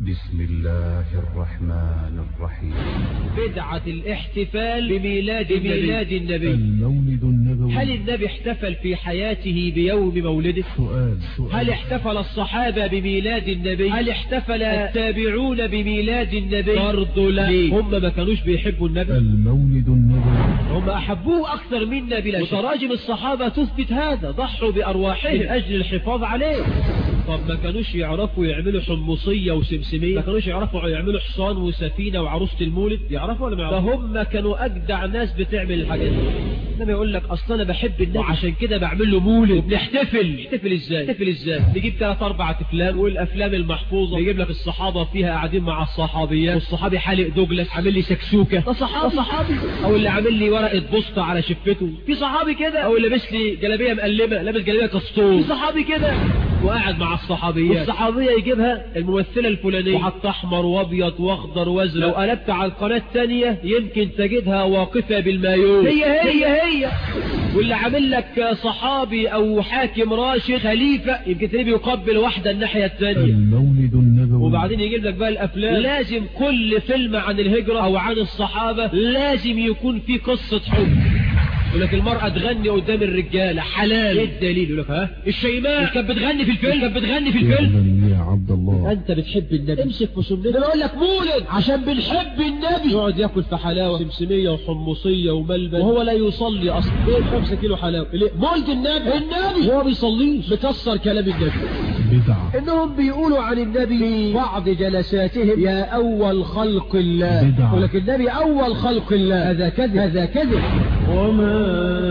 بسم الله الرحمن الرحيم بدعة الاحتفال بميلاد بميلاد النبي المولد النبوي هل النبي احتفل في حياته بيوم مولده سؤال سؤال هل احتفل الصحابة بميلاد النبي هل احتفل التابعون بميلاد النبي برضو لا هم ما كانوش بيحبوا النبي المولد النبوي هم أحبوه أكثر منا بلا شك وتراجم الصحابة تثبت هذا ضحوا بأرواحهم من أجل الحفاظ عليه طب ما كانوش يعرفوا يعملوا حمصية وسمسمية ما كانوش يعرفوا يعملوا حصان وسفينة وعروسة المولد يعرفوا ولا ما يعرفوا فهم كانوا أجدع ناس بتعمل الحاجات دي انما يقول لك اصل انا بحب النبي وعشان كده بعمل له مولد وبنحتفل نحتفل ازاي نحتفل ازاي نجيب ثلاث اربع افلام والافلام المحفوظه يجيب لك الصحابه فيها قاعدين مع الصحابيات والصحابي حالق دوجلاس عامل لي سكسوكه ده صحابي ده صحابي او اللي عامل لي ورقه بوسطه على شفته في صحابي كده او اللي لابس لي جلابيه مقلبه لابس جلابيه كستور في صحابي كده وقاعد مع الصحابيات والصحابيه يجيبها الممثله الفلانيه وحط احمر وابيض واخضر وازرق لو قلبت على القناه الثانيه يمكن تجدها واقفه بالمايو هي هي هي واللي عامل لك صحابي او حاكم راشد خليفه يمكن تلاقيه بيقبل واحده الناحيه الثانيه المولد النبوي وبعدين يجيب لك بقى الافلام لازم كل فيلم عن الهجره او عن الصحابه لازم يكون فيه قصه حب يقول لك المرأة تغني قدام الرجالة حلال ايه الدليل يقول لك ها الشيماء مش كانت بتغني في الفيلم كانت بتغني في الفيلم يعلم يا عبد الله انت بتحب النبي امسك في سنته انا بقول لك مولد عشان بنحب النبي يقعد ياكل في حلاوه سمسميه وحمصيه وملبن وهو لا يصلي اصلا ايه 5 كيلو حلاوه ليه مولد النبي النبي هو بيصليش مكسر كلام النبي بدعة انهم بيقولوا عن النبي في بعض جلساتهم يا اول خلق الله بدعة. يقول لك النبي اول خلق الله هذا كذب هذا كذب وما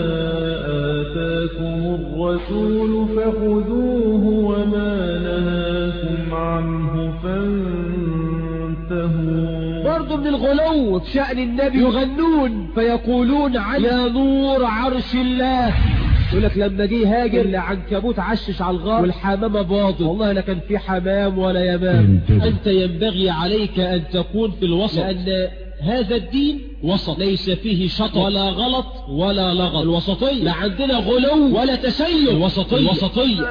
آتاكم الرسول فخذوه وما نهاكم عنه فانتهوا برضه من الغلو في شأن النبي يغنون فيقولون عن يا نور عرش الله يقول لك لما جه هاجر العنكبوت عشش على الغار والحمامة باضت والله لا كان في حمام ولا يمام انتبه. أنت ينبغي عليك أن تكون في الوسط لأن هذا الدين وسط ليس فيه شطط ولا غلط ولا لغط الوسطية لا عندنا غلو ولا تسيب الوسطية الوسطية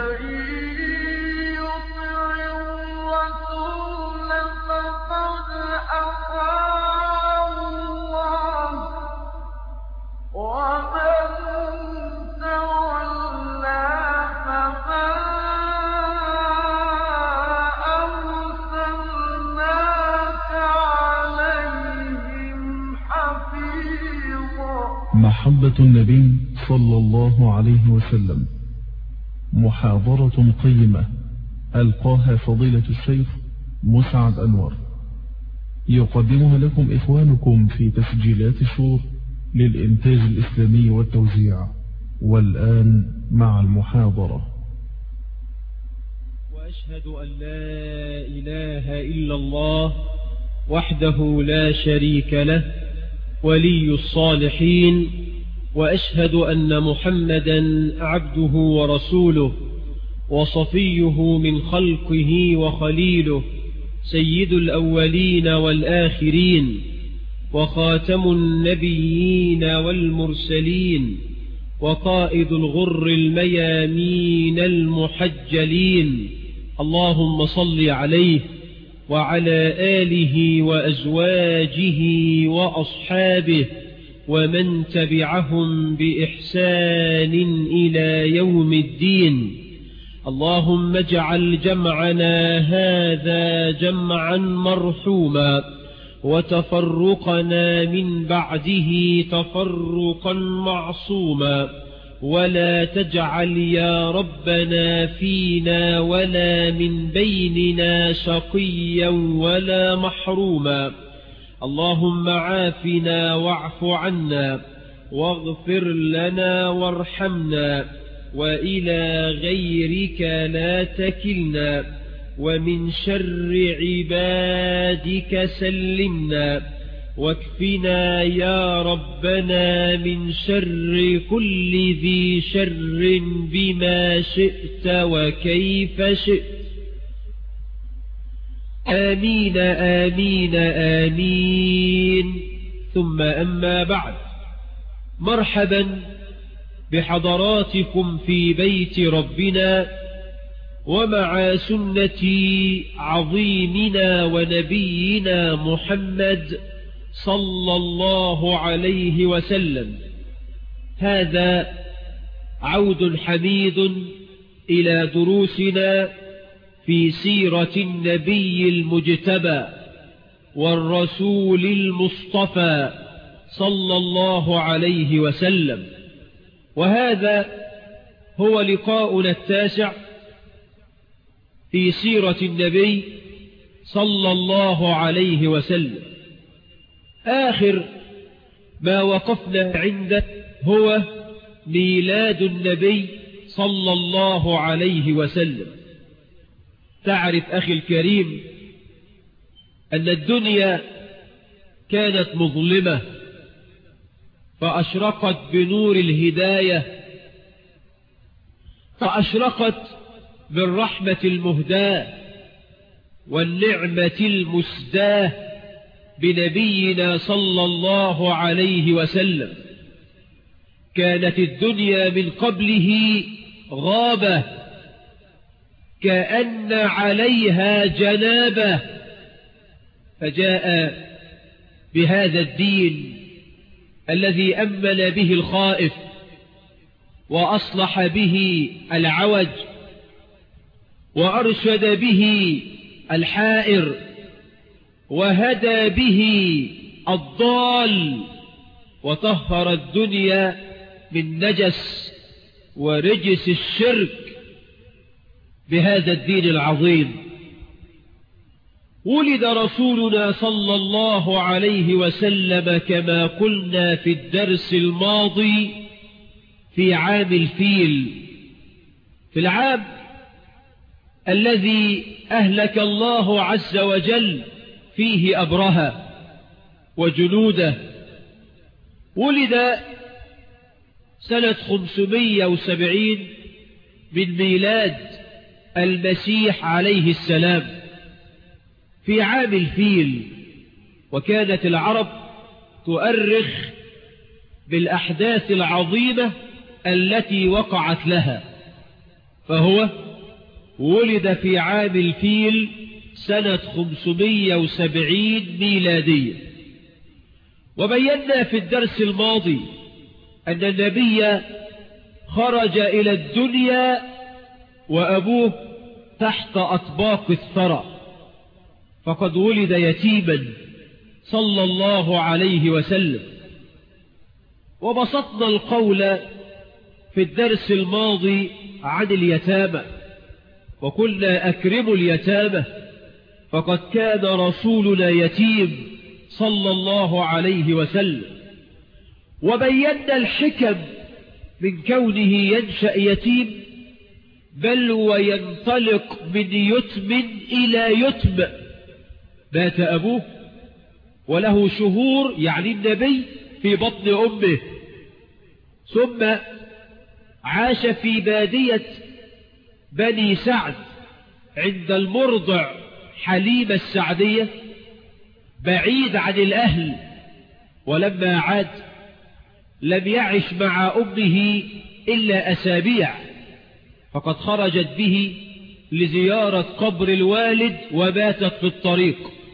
محبة النبي صلى الله عليه وسلم محاضرة قيمة ألقاها فضيلة الشيخ مسعد أنور يقدمها لكم إخوانكم في تسجيلات الشور للإنتاج الإسلامي والتوزيع والآن مع المحاضرة وأشهد أن لا إله إلا الله وحده لا شريك له ولي الصالحين وأشهد أن محمدا عبده ورسوله وصفيه من خلقه وخليله سيد الأولين والآخرين وخاتم النبيين والمرسلين وقائد الغر الميامين المحجلين اللهم صل عليه وعلى آله وأزواجه وأصحابه ومن تبعهم بإحسان إلى يوم الدين اللهم اجعل جمعنا هذا جمعا مرحوما وتفرقنا من بعده تفرقا معصوما ولا تجعل يا ربنا فينا ولا من بيننا شقيا ولا محروما اللهم عافنا واعف عنا واغفر لنا وارحمنا وإلى غيرك لا تكلنا ومن شر عبادك سلمنا واكفنا يا ربنا من شر كل ذي شر بما شئت وكيف شئت آمين آمين آمين ثم أما بعد مرحبا بحضراتكم في بيت ربنا ومع سنة عظيمنا ونبينا محمد صلى الله عليه وسلم هذا عود حميد إلى دروسنا في سيرة النبي المجتبى والرسول المصطفى صلى الله عليه وسلم وهذا هو لقاؤنا التاسع في سيرة النبي صلى الله عليه وسلم آخر ما وقفنا عنده هو ميلاد النبي صلى الله عليه وسلم تعرف أخي الكريم أن الدنيا كانت مظلمة فأشرقت بنور الهداية فأشرقت بالرحمة المهداة والنعمة المسداة بنبينا صلى الله عليه وسلم كانت الدنيا من قبله غابة كأن عليها جنابة فجاء بهذا الدين الذي أمن به الخائف وأصلح به العوج وأرشد به الحائر وهدى به الضال وطهر الدنيا من نجس ورجس الشرك بهذا الدين العظيم ولد رسولنا صلى الله عليه وسلم كما قلنا في الدرس الماضي في عام الفيل في العام الذي أهلك الله عز وجل فيه أبرهة وجنوده ولد سنة 570 من ميلاد المسيح عليه السلام في عام الفيل وكانت العرب تؤرخ بالأحداث العظيمة التي وقعت لها فهو ولد في عام الفيل سنة 570 ميلادية وبينا في الدرس الماضي أن النبي خرج إلى الدنيا وأبوه تحت أطباق الثرى فقد ولد يتيما صلى الله عليه وسلم وبسطنا القول في الدرس الماضي عن اليتامى وقلنا أكرموا اليتامى فقد كان رسولنا يتيم صلى الله عليه وسلم وبينا الحكم من كونه ينشأ يتيم بل وينطلق من يتم إلى يتم مات أبوه وله شهور يعني النبي في بطن أمه ثم عاش في بادية بني سعد عند المرضع حليمة السعدية بعيد عن الأهل ولما عاد لم يعش مع أمه إلا أسابيع فقد خرجت به لزيارة قبر الوالد وباتت في الطريق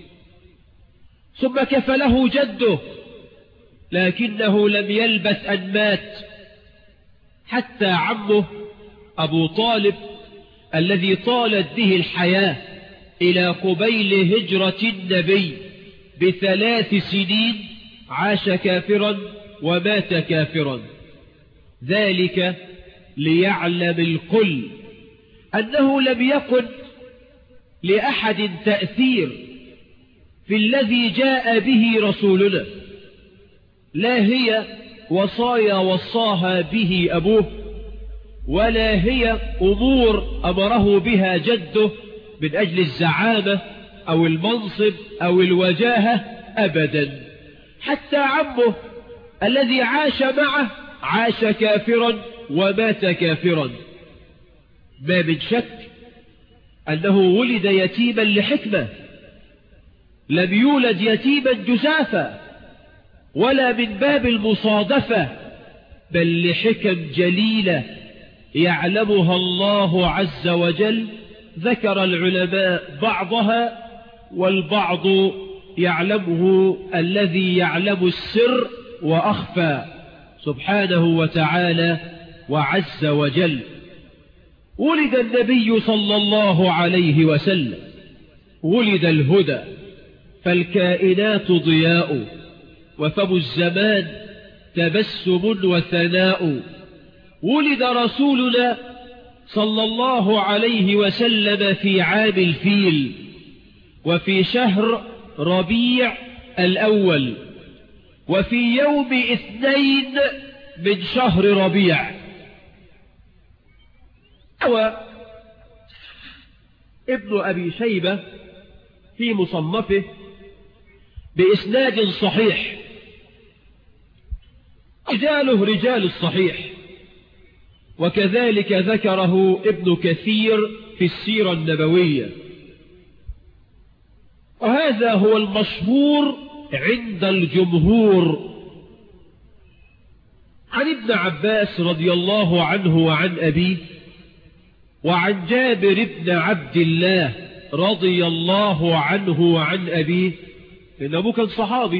ثم كفله جده لكنه لم يلبث أن مات حتى عمه أبو طالب الذي طالت به الحياة إلى قبيل هجرة النبي بثلاث سنين عاش كافرا ومات كافرا ذلك ليعلم الكل أنه لم يكن لأحد تأثير في الذي جاء به رسولنا لا هي وصايا وصاها به أبوه ولا هي أمور أمره بها جده من أجل الزعامة أو المنصب أو الوجاهة أبدا حتى عمه الذي عاش معه عاش كافرا ومات كافرا ما من شك أنه ولد يتيما لحكمة لم يولد يتيما جزافا ولا من باب المصادفة بل لحكم جليلة يعلمها الله عز وجل ذكر العلماء بعضها والبعض يعلمه الذي يعلم السر وأخفى سبحانه وتعالى وعز وجل ولد النبي صلى الله عليه وسلم ولد الهدى فالكائنات ضياء وفم الزمان تبسم وثناء ولد رسولنا صلى الله عليه وسلم في عام الفيل وفي شهر ربيع الأول وفي يوم اثنين من شهر ربيع ابن أبي شيبة في مصنفه بإسناد صحيح رجاله رجال الصحيح وكذلك ذكره ابن كثير في السيرة النبوية وهذا هو المشهور عند الجمهور عن ابن عباس رضي الله عنه وعن أبيه وعن جابر بن عبد الله رضي الله عنه وعن أبيه إن أبوه كان صحابي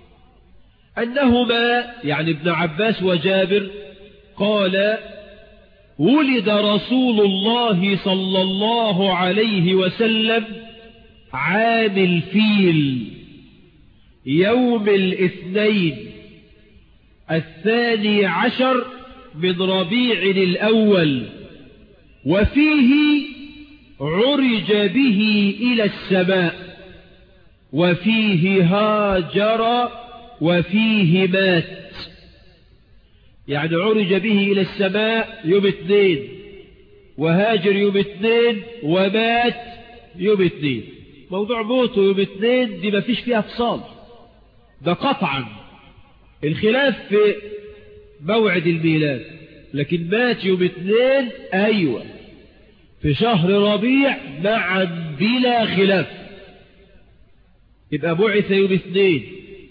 أنهما يعني ابن عباس وجابر قال ولد رسول الله صلى الله عليه وسلم عام الفيل يوم الاثنين الثاني عشر من ربيع الأول وفيه عرج به إلى السماء وفيه هاجر وفيه مات يعني عرج به إلى السماء يوم اثنين وهاجر يوم اثنين ومات يوم اثنين موضوع موته يوم اثنين دي ما فيش فيها افصال ده قطعا الخلاف في موعد الميلاد لكن مات يوم اثنين ايوه في شهر ربيع معا بلا خلاف يبقى بعث يوم اثنين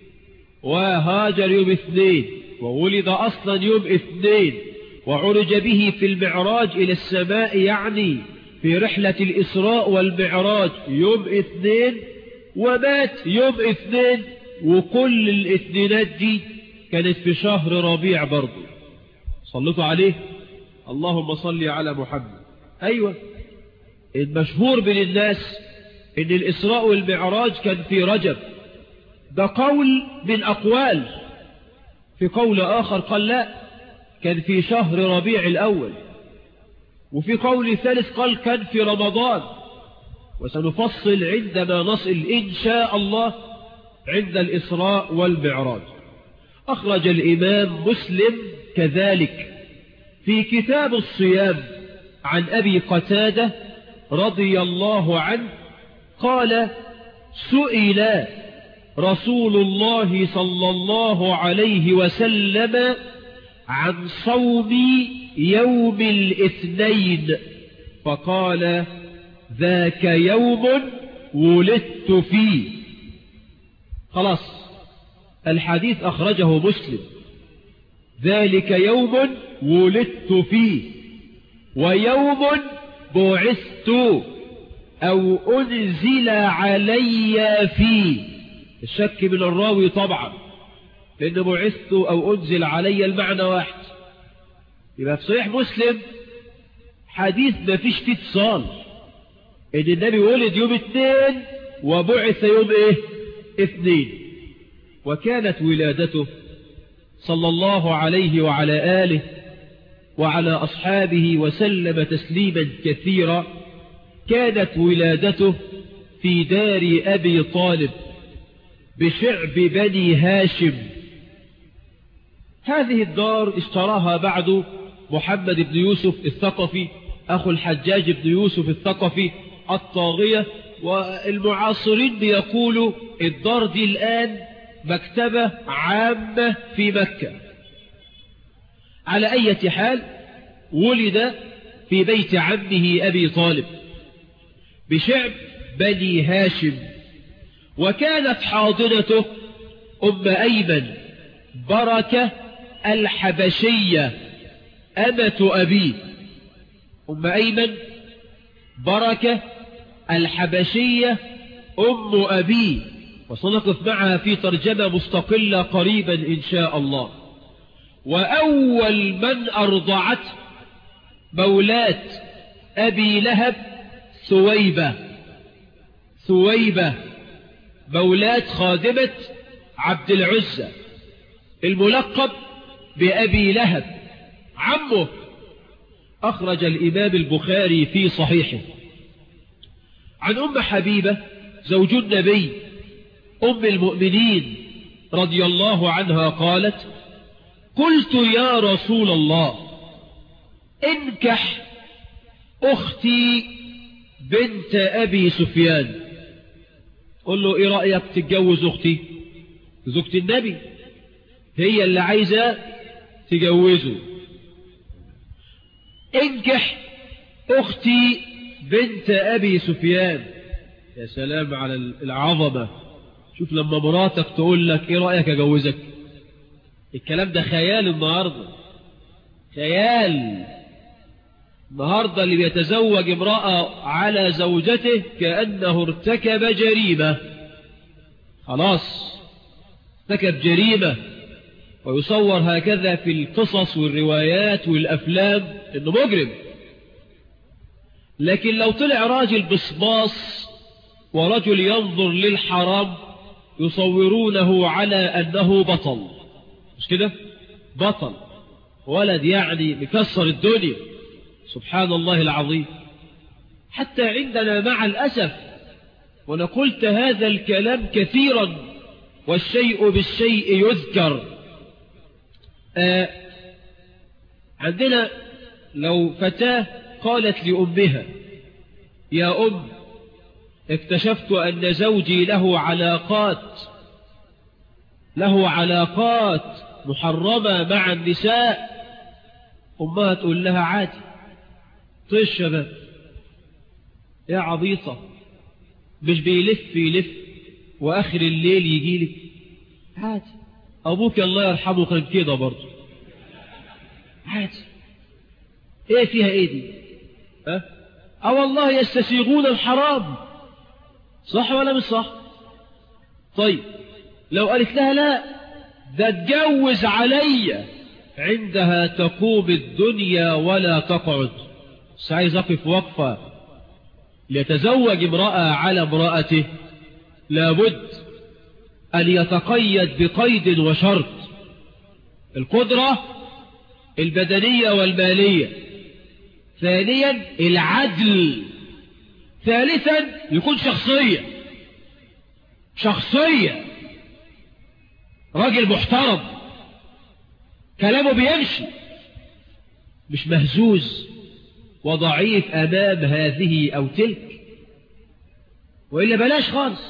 وهاجر يوم اثنين وولد اصلا يوم اثنين وعرج به في المعراج الى السماء يعني في رحلة الإسراء والمعراج يوم اثنين ومات يوم اثنين وكل الاثنينات دي كانت في شهر ربيع برضو صلتوا عليه اللهم صل على محمد أيوة المشهور بين الناس ان الإسراء والمعراج كان في رجب ده قول من أقوال في قول آخر قال لا كان في شهر ربيع الأول وفي قول ثالث قال كان في رمضان وسنفصل عندما نصل إن شاء الله عند الإسراء والمعراج أخرج الإمام مسلم كذلك في كتاب الصيام عن أبي قتادة رضي الله عنه قال سئل رسول الله صلى الله عليه وسلم عن صوم يوم الاثنين فقال ذاك يوم ولدت فيه خلاص الحديث أخرجه مسلم ذلك يوم ولدت فيه ويوم بعثت أو أنزل علي فيه الشك من الراوي طبعا لأن بعثت أو أنزل علي المعنى واحد يبقى في صحيح مسلم حديث ما فيش فيه اتصال ان النبي ولد يوم اثنين وبعث يوم ايه اثنين وكانت ولادته صلى الله عليه وعلى آله وعلى أصحابه وسلم تسليما كثيرا كانت ولادته في دار أبي طالب بشعب بني هاشم هذه الدار اشتراها بعد محمد بن يوسف الثقفي أخو الحجاج بن يوسف الثقفي الطاغية والمعاصرين بيقولوا الدار دي الآن مكتبة عامة في مكة على أي حال ولد في بيت عمه أبي طالب بشعب بني هاشم وكانت حاضنته أم أيمن بركة الحبشية أمة أبيه أم أيمن بركة الحبشية أم أبي وسنقف معها في ترجمة مستقلة قريبا إن شاء الله وأول من أرضعت مولاة أبي لهب ثويبة ثويبة مولاة خادمة عبد العزة الملقب بأبي لهب عمه أخرج الإمام البخاري في صحيحه عن أم حبيبة زوج النبي أم المؤمنين رضي الله عنها قالت قلت يا رسول الله انكح أختي بنت أبي سفيان قل له إيه رأيك تتجوز أختي زوجة النبي هي اللي عايزة تجوزه انكح أختي بنت أبي سفيان يا سلام على العظمة شوف لما مراتك تقول لك ايه رأيك اجوزك الكلام ده خيال النهاردة خيال النهاردة اللي بيتزوج امرأة على زوجته كأنه ارتكب جريمة خلاص ارتكب جريمة ويصور هكذا في القصص والروايات والأفلام انه مجرم لكن لو طلع راجل بصباص ورجل ينظر للحرام يصورونه على أنه بطل مش كده بطل ولد يعني مكسر الدنيا سبحان الله العظيم حتى عندنا مع الأسف وانا قلت هذا الكلام كثيرا والشيء بالشيء يذكر آه عندنا لو فتاة قالت لأمها يا أم اكتشفت أن زوجي له علاقات له علاقات محرمة مع النساء أمها تقول لها عادي طيش شباب يا عبيطة مش بيلف يلف وآخر الليل يجي لك عادي أبوك الله يرحمه كان كده برضه عادي ايه فيها ايه دي ها اه والله يستسيغون الحرام صح ولا مش صح طيب لو قالت لها لا ده اتجوز عليا عندها تقوم الدنيا ولا تقعد بس عايز اقف وقفة ليتزوج امرأة على امرأته لابد أن يتقيد بقيد وشرط القدرة البدنية والمالية ثانيا العدل ثالثا يكون شخصية شخصية راجل محترم كلامه بيمشي مش مهزوز وضعيف أمام هذه أو تلك وإلا بلاش خالص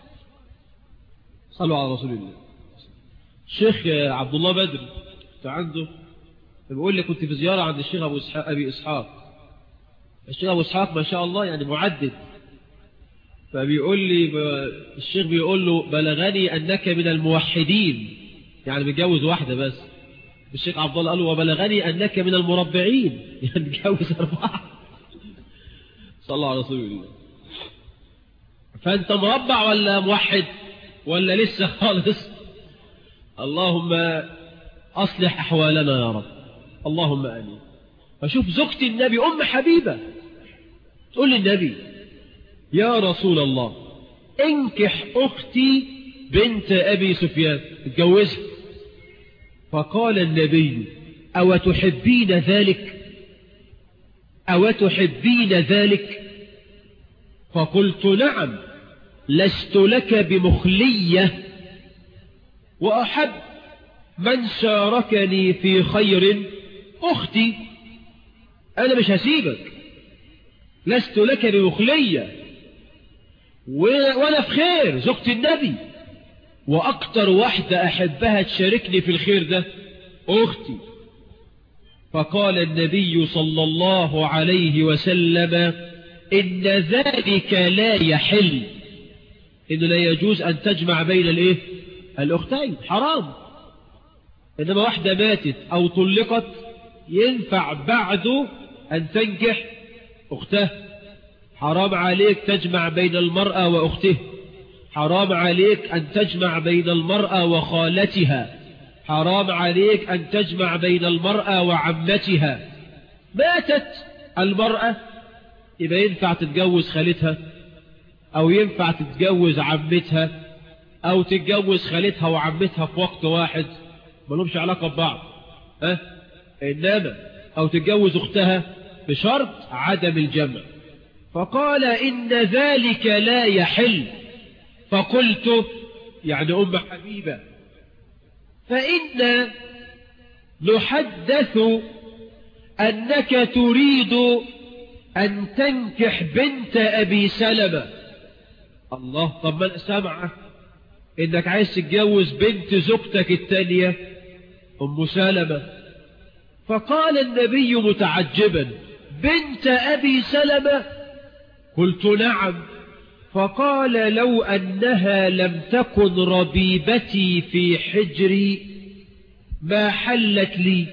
صلوا على رسول الله الشيخ عبد الله بدر كنت عنده بيقول لي كنت في زيارة عند الشيخ أبو إسحاق أبي إسحاق الشيخ أبو إسحاق ما شاء الله يعني معدد فبيقول لي الشيخ بيقول له بلغني أنك من الموحدين يعني متجوز واحدة بس الشيخ عبد الله قال له وبلغني أنك من المربعين يعني متجوز أربعة صلى الله على رسول الله فأنت مربع ولا موحد ولا لسه خالص اللهم أصلح أحوالنا يا رب اللهم آمين فشوف زوجة النبي أم حبيبة تقول للنبي يا رسول الله انكح أختي بنت أبي سفيان اتجوزها فقال النبي أو تحبين ذلك أو تحبين ذلك فقلت نعم لست لك بمخلية وأحب من شاركني في خير أختي أنا مش هسيبك لست لك بمخلية وأنا في خير زوجة النبي وأكتر واحدة أحبها تشاركني في الخير ده أختي فقال النبي صلى الله عليه وسلم إن ذلك لا يحل إنه لا يجوز أن تجمع بين الإيه؟ الأختين حرام إنما واحدة ماتت أو طلقت ينفع بعده أن تنكح أخته حرام عليك تجمع بين المرأة وأخته حرام عليك أن تجمع بين المرأة وخالتها حرام عليك أن تجمع بين المرأة وعمتها ماتت المرأة يبقى ينفع تتجوز خالتها أو ينفع تتجوز عمتها أو تتجوز خالتها وعمتها في وقت واحد ما لهمش علاقة ببعض أه؟ إنما أو تتجوز أختها بشرط عدم الجمع فقال إن ذلك لا يحل فقلت يعني أم حبيبة فإن نحدث أنك تريد أن تنكح بنت أبي سلمة الله طب من سمع إنك عايز تتجوز بنت زوجتك التانية أم سلمة فقال النبي متعجبا بنت أبي سلمة قلت نعم فقال لو أنها لم تكن ربيبتي في حجري ما حلت لي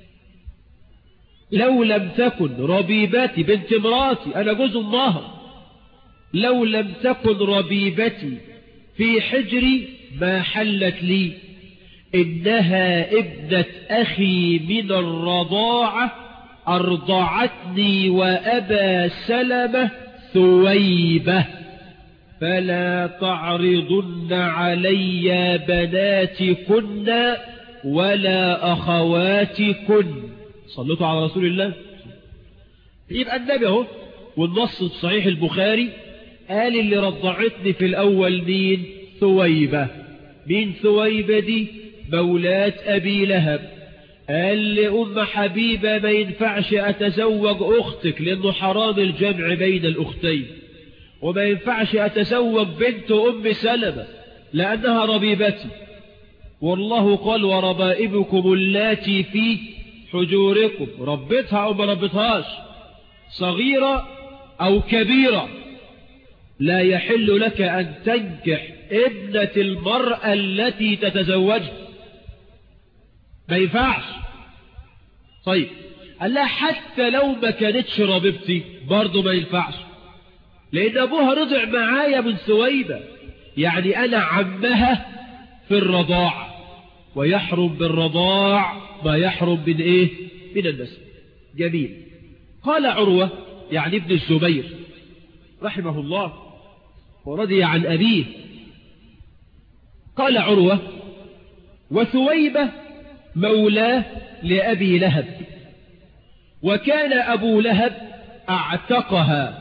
لو لم تكن ربيبتي بنت مراتي أنا جوز أمها لو لم تكن ربيبتي في حجري ما حلت لي إنها ابنة أخي من الرضاعة أرضعتني وأبا سلمة ثويبة فلا تعرضن علي بناتكن ولا أخواتكن صلتوا على رسول الله يبقى النبي اهو والنص صحيح البخاري قال اللي رضعتني في الأول مين ثويبة مين ثويبة دي مولاة أبي لهب قال لأم حبيبة ما ينفعش أتزوج أختك لأنه حرام الجمع بين الأختين وما ينفعش أتزوج بنت أم سلمة لأنها ربيبتي والله قال وربائبكم اللاتي في حجوركم ربتها أو ما ربتهاش صغيرة أو كبيرة لا يحل لك أن تنكح ابنة المرأة التي تتزوجها ما ينفعش طيب قال لها حتى لو ما كانتش ربيبتي برضه ما ينفعش لأن أبوها رضع معايا من سويبة يعني أنا عمها في الرضاعة ويحرم بالرضاع ما يحرم من إيه من النسب جميل قال عروة يعني ابن الزبير رحمه الله ورضي عن أبيه قال عروة وثويبة مولاه لأبي لهب وكان أبو لهب أعتقها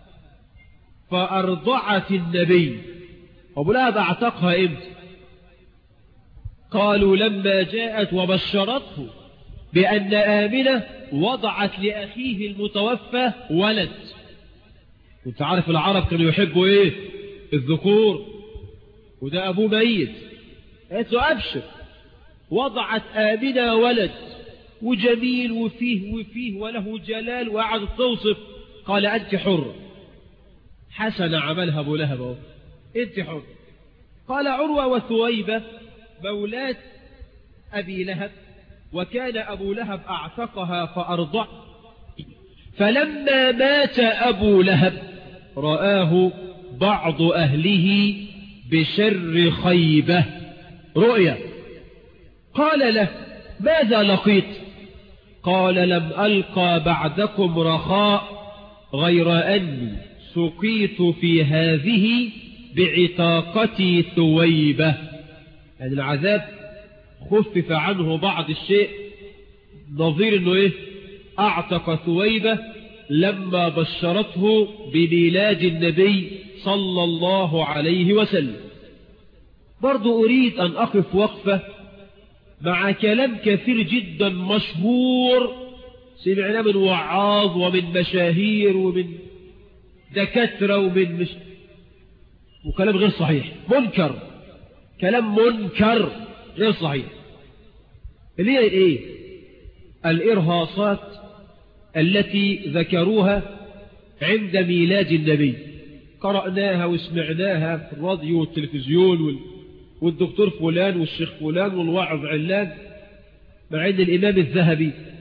فأرضعت النبي أبو لهب أعتقها إمتى قالوا لما جاءت وبشرته بأن آمنة وضعت لأخيه المتوفى ولد كنت عارف العرب كانوا يحبوا إيه الذكور وده أبوه ميت قالت له أبشر وضعت آمنة ولد وجميل وفيه وفيه وله جلال وقعدت توصف قال أنت حر حسن عملها أبو لهب أنت حر قال عروة وثويبة مولاة أبي لهب وكان أبو لهب أعتقها فأرضع فلما مات أبو لهب رآه بعض أهله بشر خيبة رؤيا قال له ماذا لقيت قال لم ألقى بعدكم رخاء غير أني سقيت في هذه بعتاقتي ثويبة يعني العذاب خفف عنه بعض الشيء نظير انه ايه اعتق ثويبة لما بشرته بميلاد النبي صلى الله عليه وسلم برضو اريد ان اقف وقفة مع كلام كثير جدا مشهور سمعناه من وعاظ ومن مشاهير ومن دكاترة ومن مش وكلام غير صحيح منكر كلام منكر غير صحيح اللي هي ايه الارهاصات التي ذكروها عند ميلاد النبي قرأناها وسمعناها في الراديو والتلفزيون والدكتور فلان والشيخ فلان والواعظ علان مع ان الامام الذهبي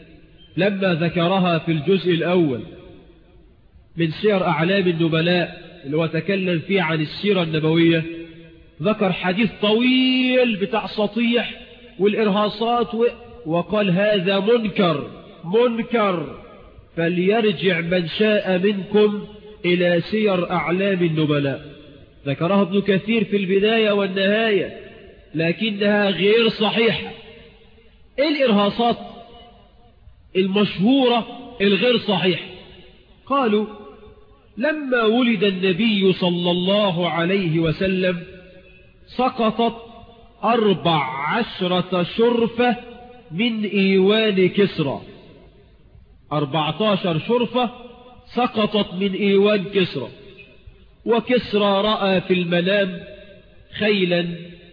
لما ذكرها في الجزء الأول من سير أعلام النبلاء اللي هو تكلم فيه عن السيرة النبوية ذكر حديث طويل بتاع سطيح والإرهاصات و... وقال هذا منكر منكر فليرجع من شاء منكم إلى سير أعلام النبلاء ذكرها ابن كثير في البداية والنهاية لكنها غير صحيحة ايه الإرهاصات المشهورة الغير صحيحة قالوا لما ولد النبي صلى الله عليه وسلم سقطت أربع عشرة شرفة من إيوان كسرى أربعتاشر شرفة سقطت من إيوان كسرى وكسرى رأى في المنام خيلا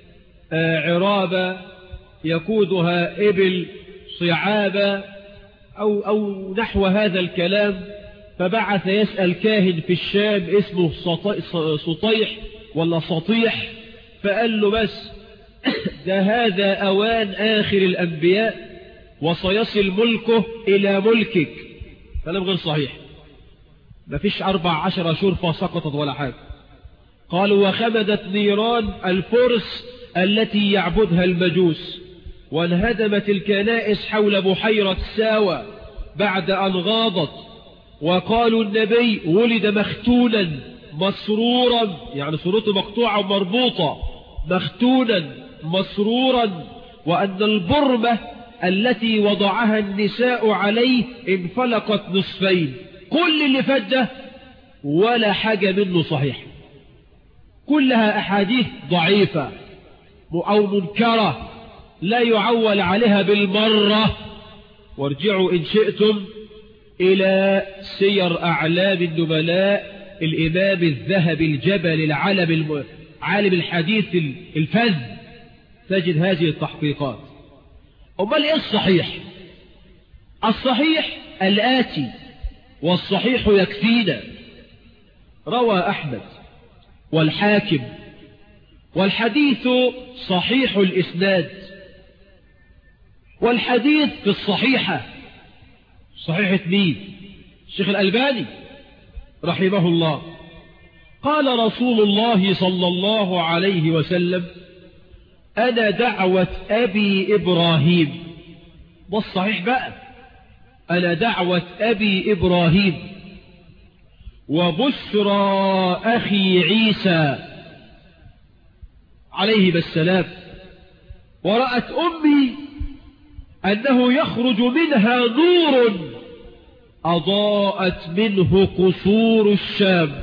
عرابا يقودها إبل صعابا أو, أو نحو هذا الكلام فبعث يسأل كاهن في الشام اسمه سطيح ولا سطيح فقال له بس ده هذا أوان آخر الأنبياء وسيصل ملكه إلى ملكك كلام غير صحيح ما فيش أربع عشر شرفة سقطت ولا حاجة قالوا وخمدت نيران الفرس التي يعبدها المجوس وانهدمت الكنائس حول بحيرة ساوى بعد أن غاضت وقالوا النبي ولد مختونا مسرورا يعني صورته مقطوعة ومربوطة مختونا مسرورا وأن البرمة التي وضعها النساء عليه انفلقت نصفين كل اللي فات ولا حاجة منه صحيح كلها أحاديث ضعيفة أو منكرة لا يعول عليها بالمرة وارجعوا إن شئتم إلى سير أعلام النبلاء الإمام الذهب الجبل العالم الم... عالم الحديث الفذ تجد هذه التحقيقات أمال إيه الصحيح الصحيح الآتي والصحيح يكفينا روى أحمد والحاكم والحديث صحيح الإسناد والحديث في الصحيحة صحيحة مين الشيخ الألباني رحمه الله قال رسول الله صلى الله عليه وسلم أنا دعوة أبي إبراهيم والصحيح بقى أنا دعوة أبي إبراهيم وبشرى أخي عيسى عليه السلام ورأت أمي أنه يخرج منها نور أضاءت منه قصور الشام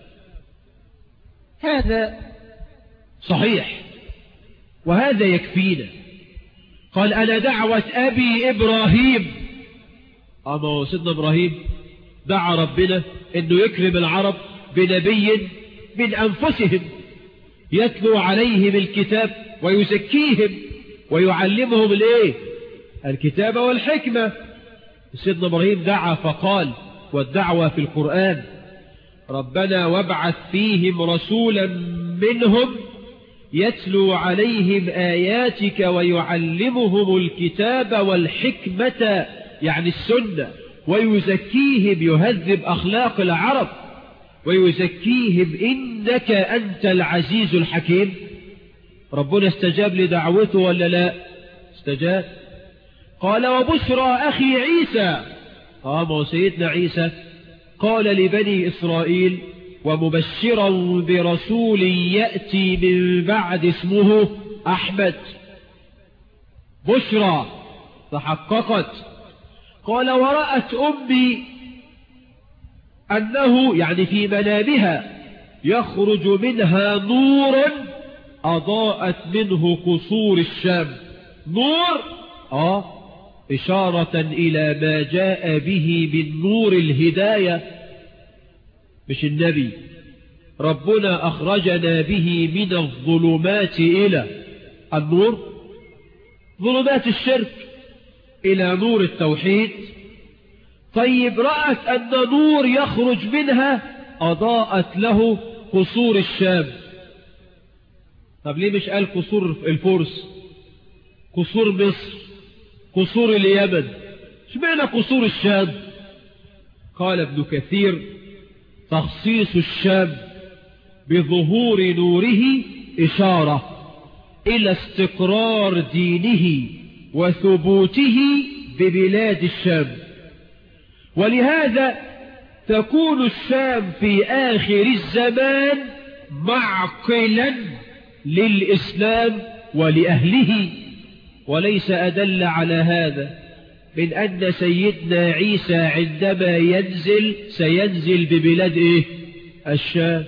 هذا صحيح وهذا يكفينا قال أنا دعوة أبي إبراهيم أما سيدنا إبراهيم دعا ربنا أنه يكرم العرب بنبي من أنفسهم يتلو عليهم الكتاب ويزكيهم ويعلمهم الايه الكتاب والحكمة سيدنا إبراهيم دعا فقال والدعوة في القرآن ربنا وابعث فيهم رسولا منهم يتلو عليهم آياتك ويعلمهم الكتاب والحكمة يعني السنة ويزكيهم يهذب أخلاق العرب ويزكيهم إنك أنت العزيز الحكيم ربنا استجاب لدعوته ولا لا استجاب قال وبشرى أخي عيسى قام سيدنا عيسى قال لبني إسرائيل ومبشرا برسول يأتي من بعد اسمه أحمد بشرى تحققت قال ورأت أمي أنه يعني في منامها يخرج منها نور أضاءت منه قصور الشام نور آه إشارة إلى ما جاء به من نور الهداية مش النبي ربنا أخرجنا به من الظلمات إلى النور ظلمات الشرك إلى نور التوحيد طيب رأت أن نور يخرج منها أضاءت له قصور الشام طب ليه مش قال قصور الفرس قصور مصر قصور اليمن اشمعنى قصور الشام قال ابن كثير تخصيص الشام بظهور نوره إشارة إلى استقرار دينه وثبوته ببلاد الشام ولهذا تكون الشام في آخر الزمان معقلا للإسلام ولأهله وليس أدل على هذا من أن سيدنا عيسى عندما ينزل سينزل ببلاد إيه الشام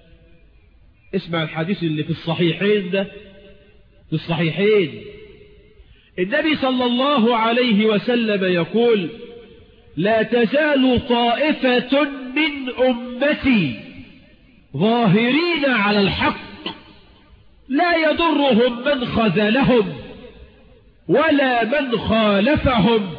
اسمع الحديث اللي في الصحيحين ده في الصحيحين النبي صلى الله عليه وسلم يقول لا تزال طائفة من أمتي ظاهرين على الحق لا يضرهم من خذلهم ولا من خالفهم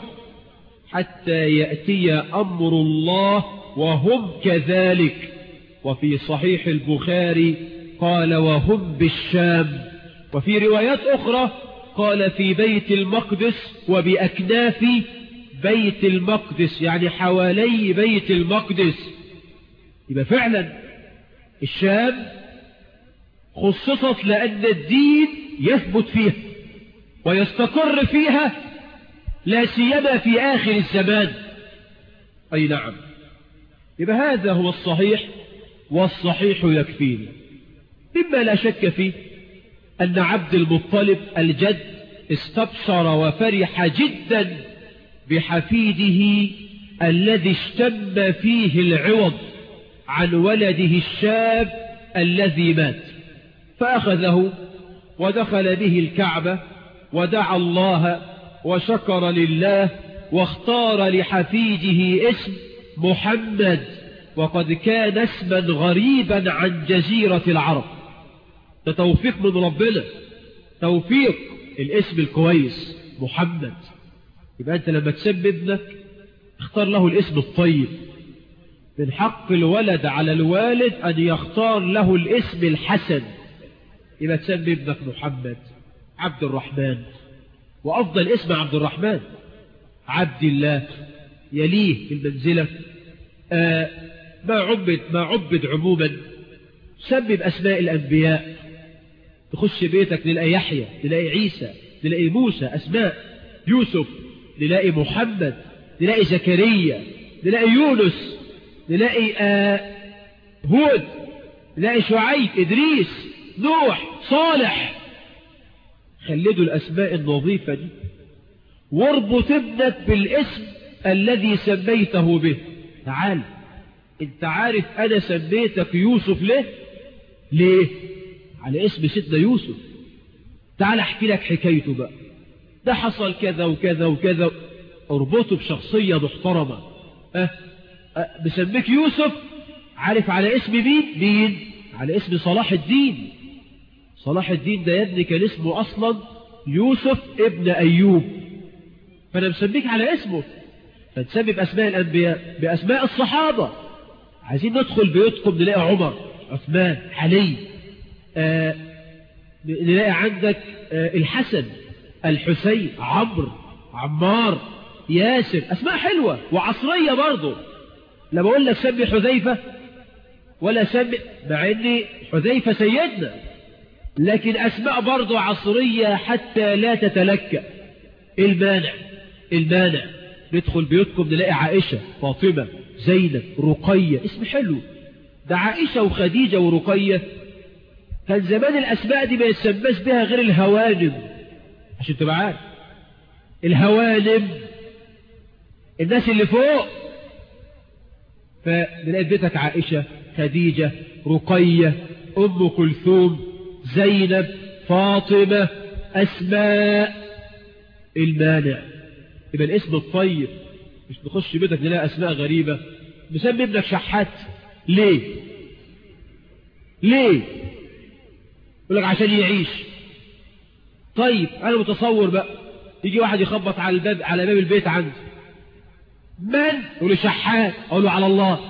حتى يأتي أمر الله وهم كذلك وفي صحيح البخاري قال وهم بالشام وفي روايات أخرى قال في بيت المقدس وبأكناف بيت المقدس يعني حوالي بيت المقدس يبقى فعلا الشام خصصت لأن الدين يثبت فيها ويستقر فيها لا سيما في آخر الزمان أي نعم يبقى هذا هو الصحيح والصحيح يكفينا مما لا شك فيه أن عبد المطلب الجد استبشر وفرح جدا بحفيده الذي اشتم فيه العوض عن ولده الشاب الذي مات فأخذه ودخل به الكعبة ودعا الله وشكر لله واختار لحفيده اسم محمد وقد كان اسما غريبا عن جزيرة العرب ده توفيق من ربنا توفيق الاسم الكويس محمد يبقى أنت لما تسمي ابنك اختار له الاسم الطيب من حق الولد على الوالد أن يختار له الاسم الحسن يبقى تسمي ابنك محمد عبد الرحمن وأفضل اسم عبد الرحمن عبد الله يليه في المنزلة آه ما عبد ما عبد عموما سمي بأسماء الأنبياء تخش بيتك تلاقي يحيى تلاقي عيسى تلاقي موسى أسماء يوسف نلاقي محمد نلاقي زكريا نلاقي يونس نلاقي آه هود نلاقي شعيب إدريس نوح صالح خلدوا الأسماء النظيفة دي واربط ابنك بالاسم الذي سميته به تعال انت عارف انا سميتك يوسف ليه ليه على اسم سيدنا يوسف تعال احكي لك حكايته بقى ده حصل كذا وكذا وكذا اربطه بشخصية محترمة أه أه بسميك يوسف عارف على اسم مين مين على اسم صلاح الدين صلاح الدين ده يا ابني كان اسمه اصلا يوسف ابن ايوب فانا مسميك على اسمه فتسمي باسماء الانبياء باسماء الصحابة عايزين ندخل بيوتكم نلاقي عمر عثمان علي آه نلاقي عندك آه الحسن الحسين عمرو عمار ياسر اسماء حلوة وعصرية برضو لما اقول لك سمي حذيفة ولا سمي مع ان حذيفة سيدنا لكن اسماء برضو عصرية حتى لا تتلكأ المانع المانع ندخل بيوتكم نلاقي عائشة فاطمة زينب رقية اسم حلو ده عائشة وخديجة ورقية كان زمان الأسماء دي ما يتسماش بها غير الهوانم عشان تبقى عارف الهوانم الناس اللي فوق فنلاقي بيتك عائشة خديجة رقية أم كلثوم زينب فاطمة أسماء المانع يبقى الاسم الطيب مش نخش بيتك نلاقي أسماء غريبة مسمي ابنك شحات ليه ليه يقول لك عشان يعيش طيب أنا متصور بقى يجي واحد يخبط على الباب على باب البيت عندي من يقول لي شحات أقول له على الله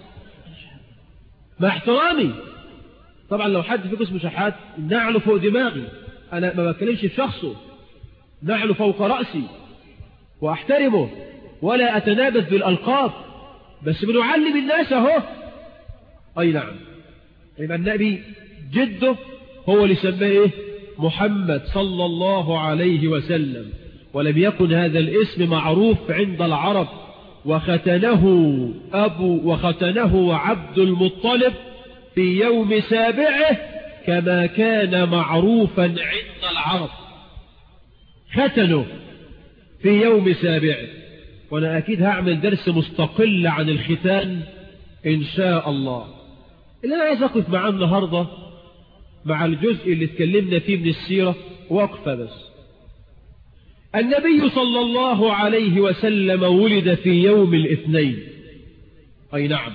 مع احترامي طبعا لو حد فيكم اسمه شحات نعله فوق دماغي أنا ما بتكلمش في شخصه نعله فوق رأسي وأحترمه ولا أتنابذ بالألقاب بس بنعلم الناس اهو أي نعم يبقى النبي جده هو اللي سماه إيه محمد صلى الله عليه وسلم ولم يكن هذا الاسم معروف عند العرب وختنه أبو وختنه عبد المطلب في يوم سابعه كما كان معروفا عند العرب ختنه في يوم سابعه وانا اكيد هعمل درس مستقل عن الختان ان شاء الله اللي انا عايز اقف معاه النهارده مع الجزء اللي اتكلمنا فيه من السيره وقفه بس النبي صلى الله عليه وسلم ولد في يوم الاثنين اي نعم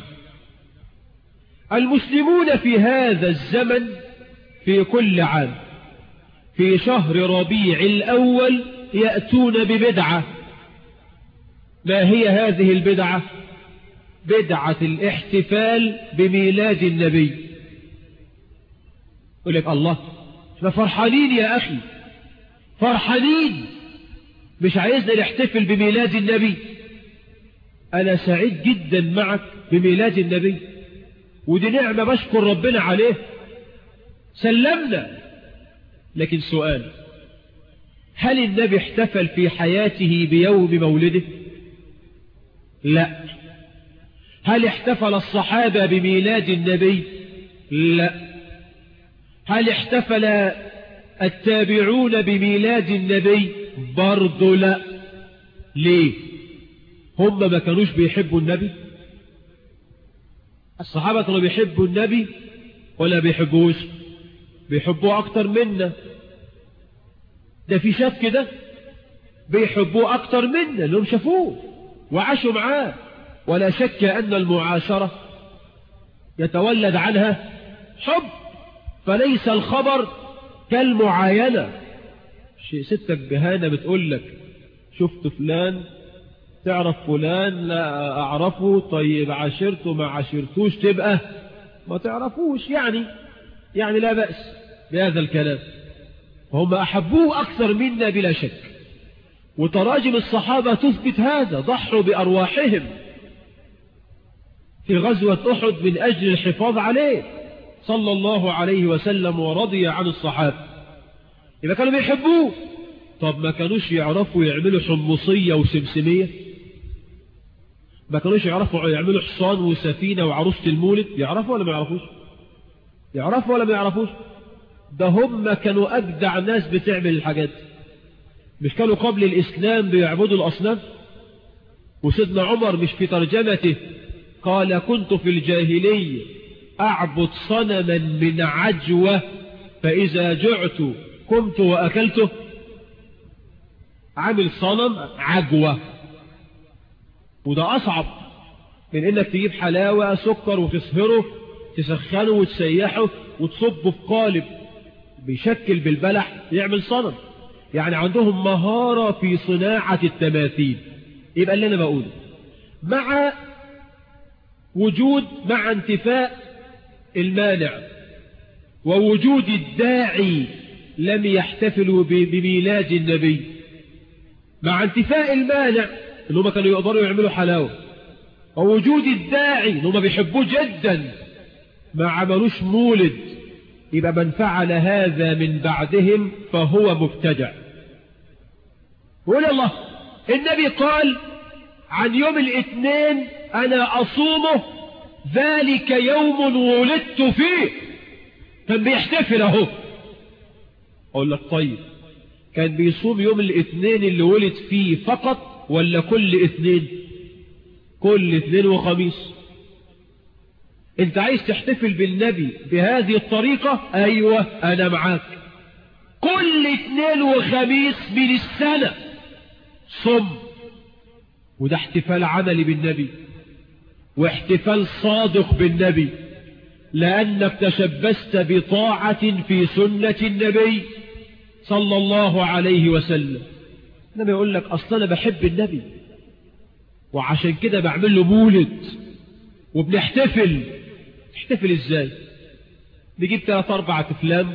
المسلمون في هذا الزمن في كل عام في شهر ربيع الأول يأتون ببدعة ما هي هذه البدعة بدعة الاحتفال بميلاد النبي يقول لك الله احنا فرحانين يا أخي فرحانين مش عايزنا نحتفل بميلاد النبي أنا سعيد جدا معك بميلاد النبي ودي نعمة بشكر ربنا عليه سلمنا لكن سؤال هل النبي احتفل في حياته بيوم مولده لا هل احتفل الصحابة بميلاد النبي لا هل احتفل التابعون بميلاد النبي برضو لا ليه هم ما كانوش بيحبوا النبي الصحابة كانوا بيحبوا النبي ولا بيحبوش بيحبوه أكتر منا ده في شاف كده بيحبوه أكتر منا لهم شافوه وعاشوا معاه ولا شك أن المعاشرة يتولد عنها حب فليس الخبر كالمعاينة شيء ستك بهانة بتقول لك شفت فلان تعرف فلان لا أعرفه طيب عاشرته ما عاشرتوش تبقى ما تعرفوش يعني يعني لا بأس بهذا الكلام هم أحبوه أكثر منا بلا شك وتراجم الصحابة تثبت هذا ضحوا بأرواحهم في غزوة أحد من أجل الحفاظ عليه صلى الله عليه وسلم ورضي عن الصحابة إذا كانوا بيحبوه طب ما كانوش يعرفوا يعملوا حمصية وسمسمية ما كانوش يعرفوا يعملوا حصان وسفينة وعروسة المولد يعرفوا ولا ما يعرفوش يعرفوا ولا ما يعرفوش ده هم كانوا أجدع ناس بتعمل الحاجات مش كانوا قبل الإسلام بيعبدوا الأصنام وسيدنا عمر مش في ترجمته قال كنت في الجاهلية أعبد صنما من عجوة فإذا جعت قمت وأكلته عامل صنم عجوة وده أصعب من إنك تجيب حلاوة سكر وتصهره تسخنه وتسيحه وتصبه في قالب بيشكل بالبلح يعمل صنم يعني عندهم مهارة في صناعة التماثيل يبقى اللي أنا بقوله مع وجود مع انتفاء المانع ووجود الداعي لم يحتفلوا بميلاد النبي مع انتفاء المانع انهم كانوا يقدروا يعملوا حلاوة ووجود الداعي انهم بيحبوه جدا ما عملوش مولد يبقى من فعل هذا من بعدهم فهو مبتدع قول الله النبي قال عن يوم الاثنين انا اصومه ذلك يوم ولدت فيه كان بيحتفل اهو اقول لك طيب كان بيصوم يوم الاثنين اللي ولد فيه فقط ولا كل اثنين كل اثنين وخميس انت عايز تحتفل بالنبي بهذه الطريقة ايوه انا معاك كل اثنين وخميس من السنة صم وده احتفال عملي بالنبي واحتفال صادق بالنبي لأنك تشبست بطاعة في سنة النبي صلى الله عليه وسلم النبي يقول لك أصلا أنا بحب النبي وعشان كده بعمل له مولد وبنحتفل نحتفل ازاي نجيب ثلاث أربعة أفلام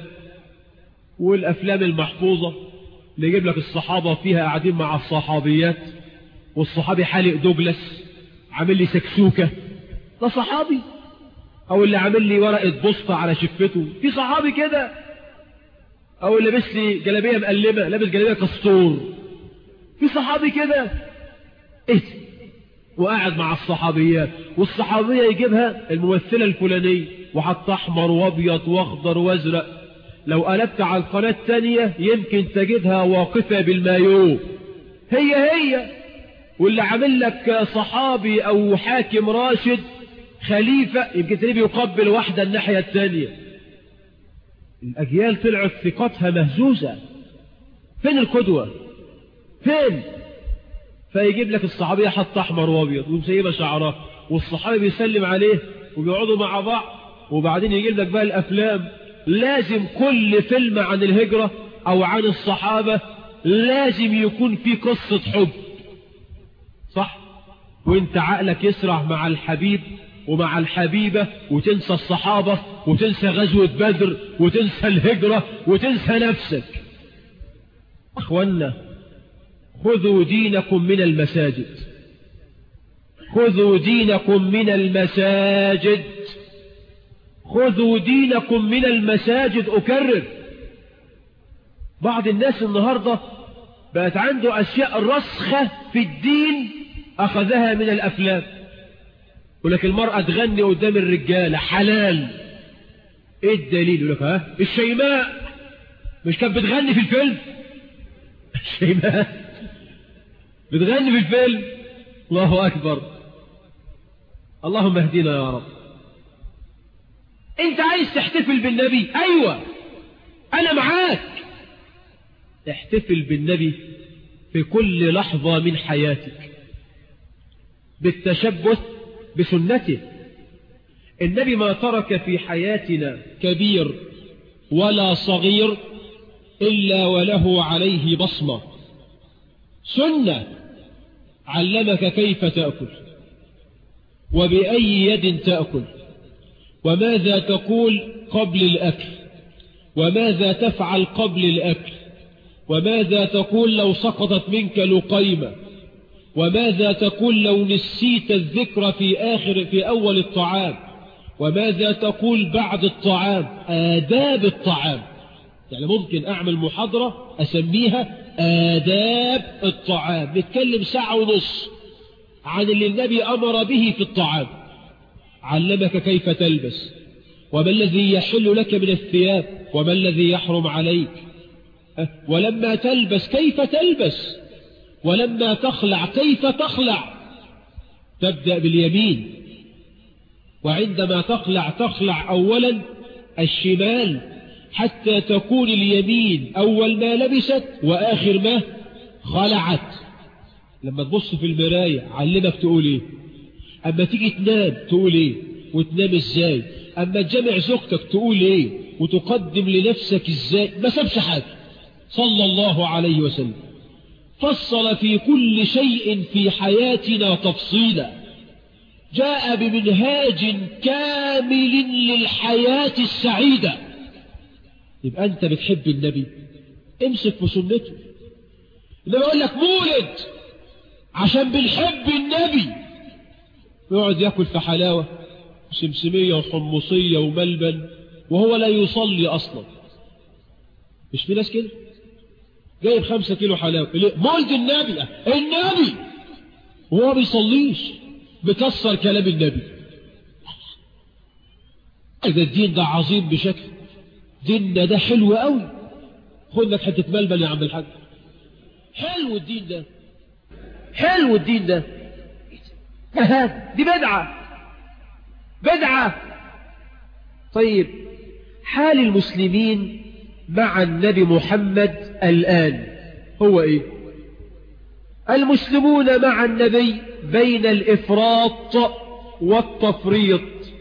والأفلام المحفوظة نجيب لك الصحابة فيها قاعدين مع الصحابيات والصحابي حالق دوجلاس عامل لي سكسوكة ده صحابي او اللي عامل لي ورقة بسطة على شفته في صحابي كده او اللي لابس لي جلابية مقلبة لابس جلابية كستور في صحابي كده ايه وقاعد مع الصحابيات والصحابية يجيبها الممثلة الفلانية وحط احمر وابيض واخضر وازرق لو قلبت على القناة الثانية يمكن تجدها واقفة بالمايو هي هي واللي عامل لك صحابي او حاكم راشد خليفة يمكن تلاقيه بيقبل واحدة الناحية الثانية الأجيال طلعت ثقتها مهزوزة فين القدوة فين فيجيب لك الصحابية حط أحمر وأبيض ومسيبة شعرها والصحابي بيسلم عليه وبيقعدوا مع بعض وبعدين يجيب لك بقى الأفلام لازم كل فيلم عن الهجرة أو عن الصحابة لازم يكون في قصة حب صح وانت عقلك يسرع مع الحبيب ومع الحبيبة وتنسى الصحابة وتنسى غزوة بدر وتنسى الهجرة وتنسى نفسك أخوانا خذوا دينكم من المساجد خذوا دينكم من المساجد خذوا دينكم من المساجد أكرر بعض الناس النهاردة بقت عنده أشياء رسخة في الدين أخذها من الأفلام ولك المرأة تغني قدام الرجالة حلال ايه الدليل يقول لك ها الشيماء مش كانت بتغني في الفيلم الشيماء بتغني في الفيلم الله أكبر اللهم اهدنا يا رب انت عايز تحتفل بالنبي ايوه انا معاك احتفل بالنبي في كل لحظة من حياتك بالتشبث بسنته النبي ما ترك في حياتنا كبير ولا صغير إلا وله عليه بصمة سنة علمك كيف تأكل وبأي يد تأكل وماذا تقول قبل الأكل وماذا تفعل قبل الأكل وماذا تقول لو سقطت منك لقيمة وماذا تقول لو نسيت الذكر في آخر في أول الطعام وماذا تقول بعد الطعام آداب الطعام يعني ممكن أعمل محاضرة أسميها آداب الطعام نتكلم ساعة ونص عن اللي النبي أمر به في الطعام علمك كيف تلبس وما الذي يحل لك من الثياب وما الذي يحرم عليك ولما تلبس كيف تلبس ولما تخلع كيف تخلع تبدأ باليمين وعندما تخلع تخلع أولا الشمال حتى تكون اليمين أول ما لبست وآخر ما خلعت لما تبص في المراية علمك تقول ايه اما تيجي تنام تقول ايه وتنام ازاي اما تجمع زوجتك تقول ايه وتقدم لنفسك ازاي ما سابش حاجة صلى الله عليه وسلم فصل في كل شيء في حياتنا تفصيلا جاء بمنهاج كامل للحياة السعيدة يبقى أنت بتحب النبي امسك بسنته إنما يقول لك مولد عشان بنحب النبي يقعد ياكل في حلاوة سمسمية وحمصية وملبن وهو لا يصلي أصلا مش في ناس كده جايب خمسة كيلو حلاوة مولد النبي النبي وهو بيصليش بكسر كلام النبي إذا الدين ده عظيم بشكل ديننا ده حلو قوي خد لك حتة ملبن يا عم الحاج حلو الدين ده حلو الدين ده دي بدعة بدعة طيب حال المسلمين مع النبي محمد الآن هو إيه المسلمون مع النبي بين الإفراط والتفريط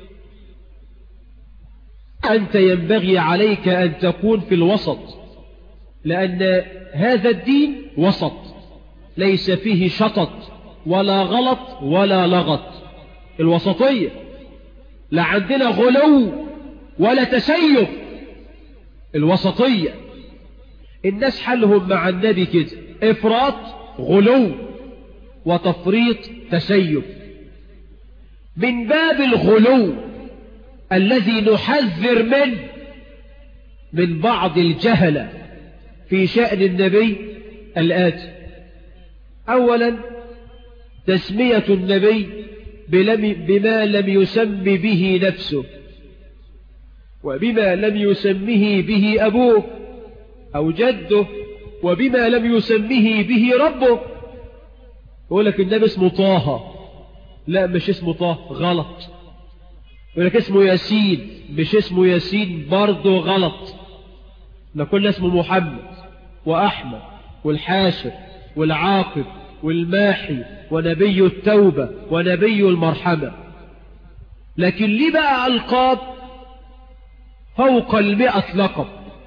أنت ينبغي عليك أن تكون في الوسط لأن هذا الدين وسط ليس فيه شطط ولا غلط ولا لغط الوسطية لا عندنا غلو ولا تسيف الوسطية الناس حالهم مع النبي كده افراط غلو وتفريط تسيب من باب الغلو الذي نحذر منه من بعض الجهلة في شأن النبي الآتي أولا تسمية النبي بما لم يسم به نفسه وبما لم يسمه به أبوه أو جده وبما لم يسمه به ربه يقول لك النبي اسمه طه لا مش اسمه طه غلط يقول لك اسمه ياسين مش اسمه ياسين برضه غلط نقول اسمه محمد وأحمد والحاشر والعاقب والماحي ونبي التوبة ونبي المرحمة لكن ليه بقى ألقاب فوق المئة لقب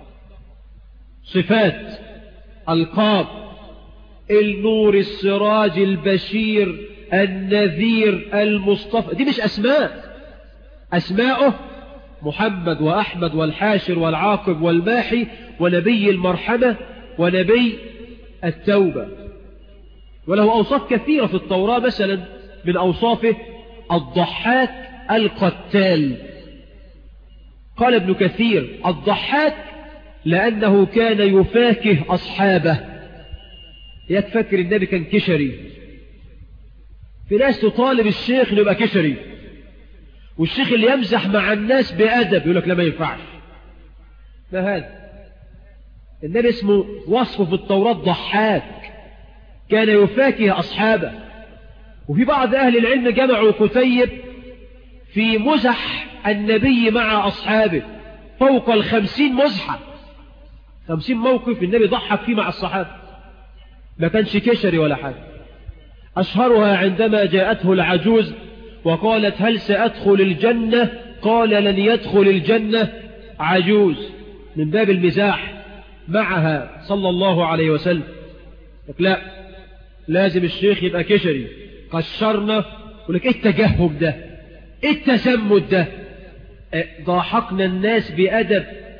صفات ألقاب النور السراج البشير النذير المصطفى دي مش أسماء أسماؤه محمد وأحمد والحاشر والعاقب والماحي ونبي المرحمة ونبي التوبة وله أوصاف كثيرة في التوراة مثلا من أوصافه الضحاك القتال قال ابن كثير الضحاك لأنه كان يفاكه أصحابه يتفكر النبي كان كشري في ناس تطالب الشيخ انه يبقى كشري والشيخ اللي يمزح مع الناس بأدب يقول لك لا ما ينفعش ما هذا النبي اسمه وصفه في التوراة ضحاك كان يفاكه أصحابه وفي بعض أهل العلم جمعوا كتيب في مزح النبي مع أصحابه فوق الخمسين مزحة خمسين موقف النبي ضحك فيه مع الصحابة ما كانش كشري ولا حاجة أشهرها عندما جاءته العجوز وقالت هل سأدخل الجنة قال لن يدخل الجنة عجوز من باب المزاح معها صلى الله عليه وسلم لا لازم الشيخ يبقى كشري قشرنا يقول لك ايه التجهم ده ايه التسمت ده ضاحكنا الناس بأدب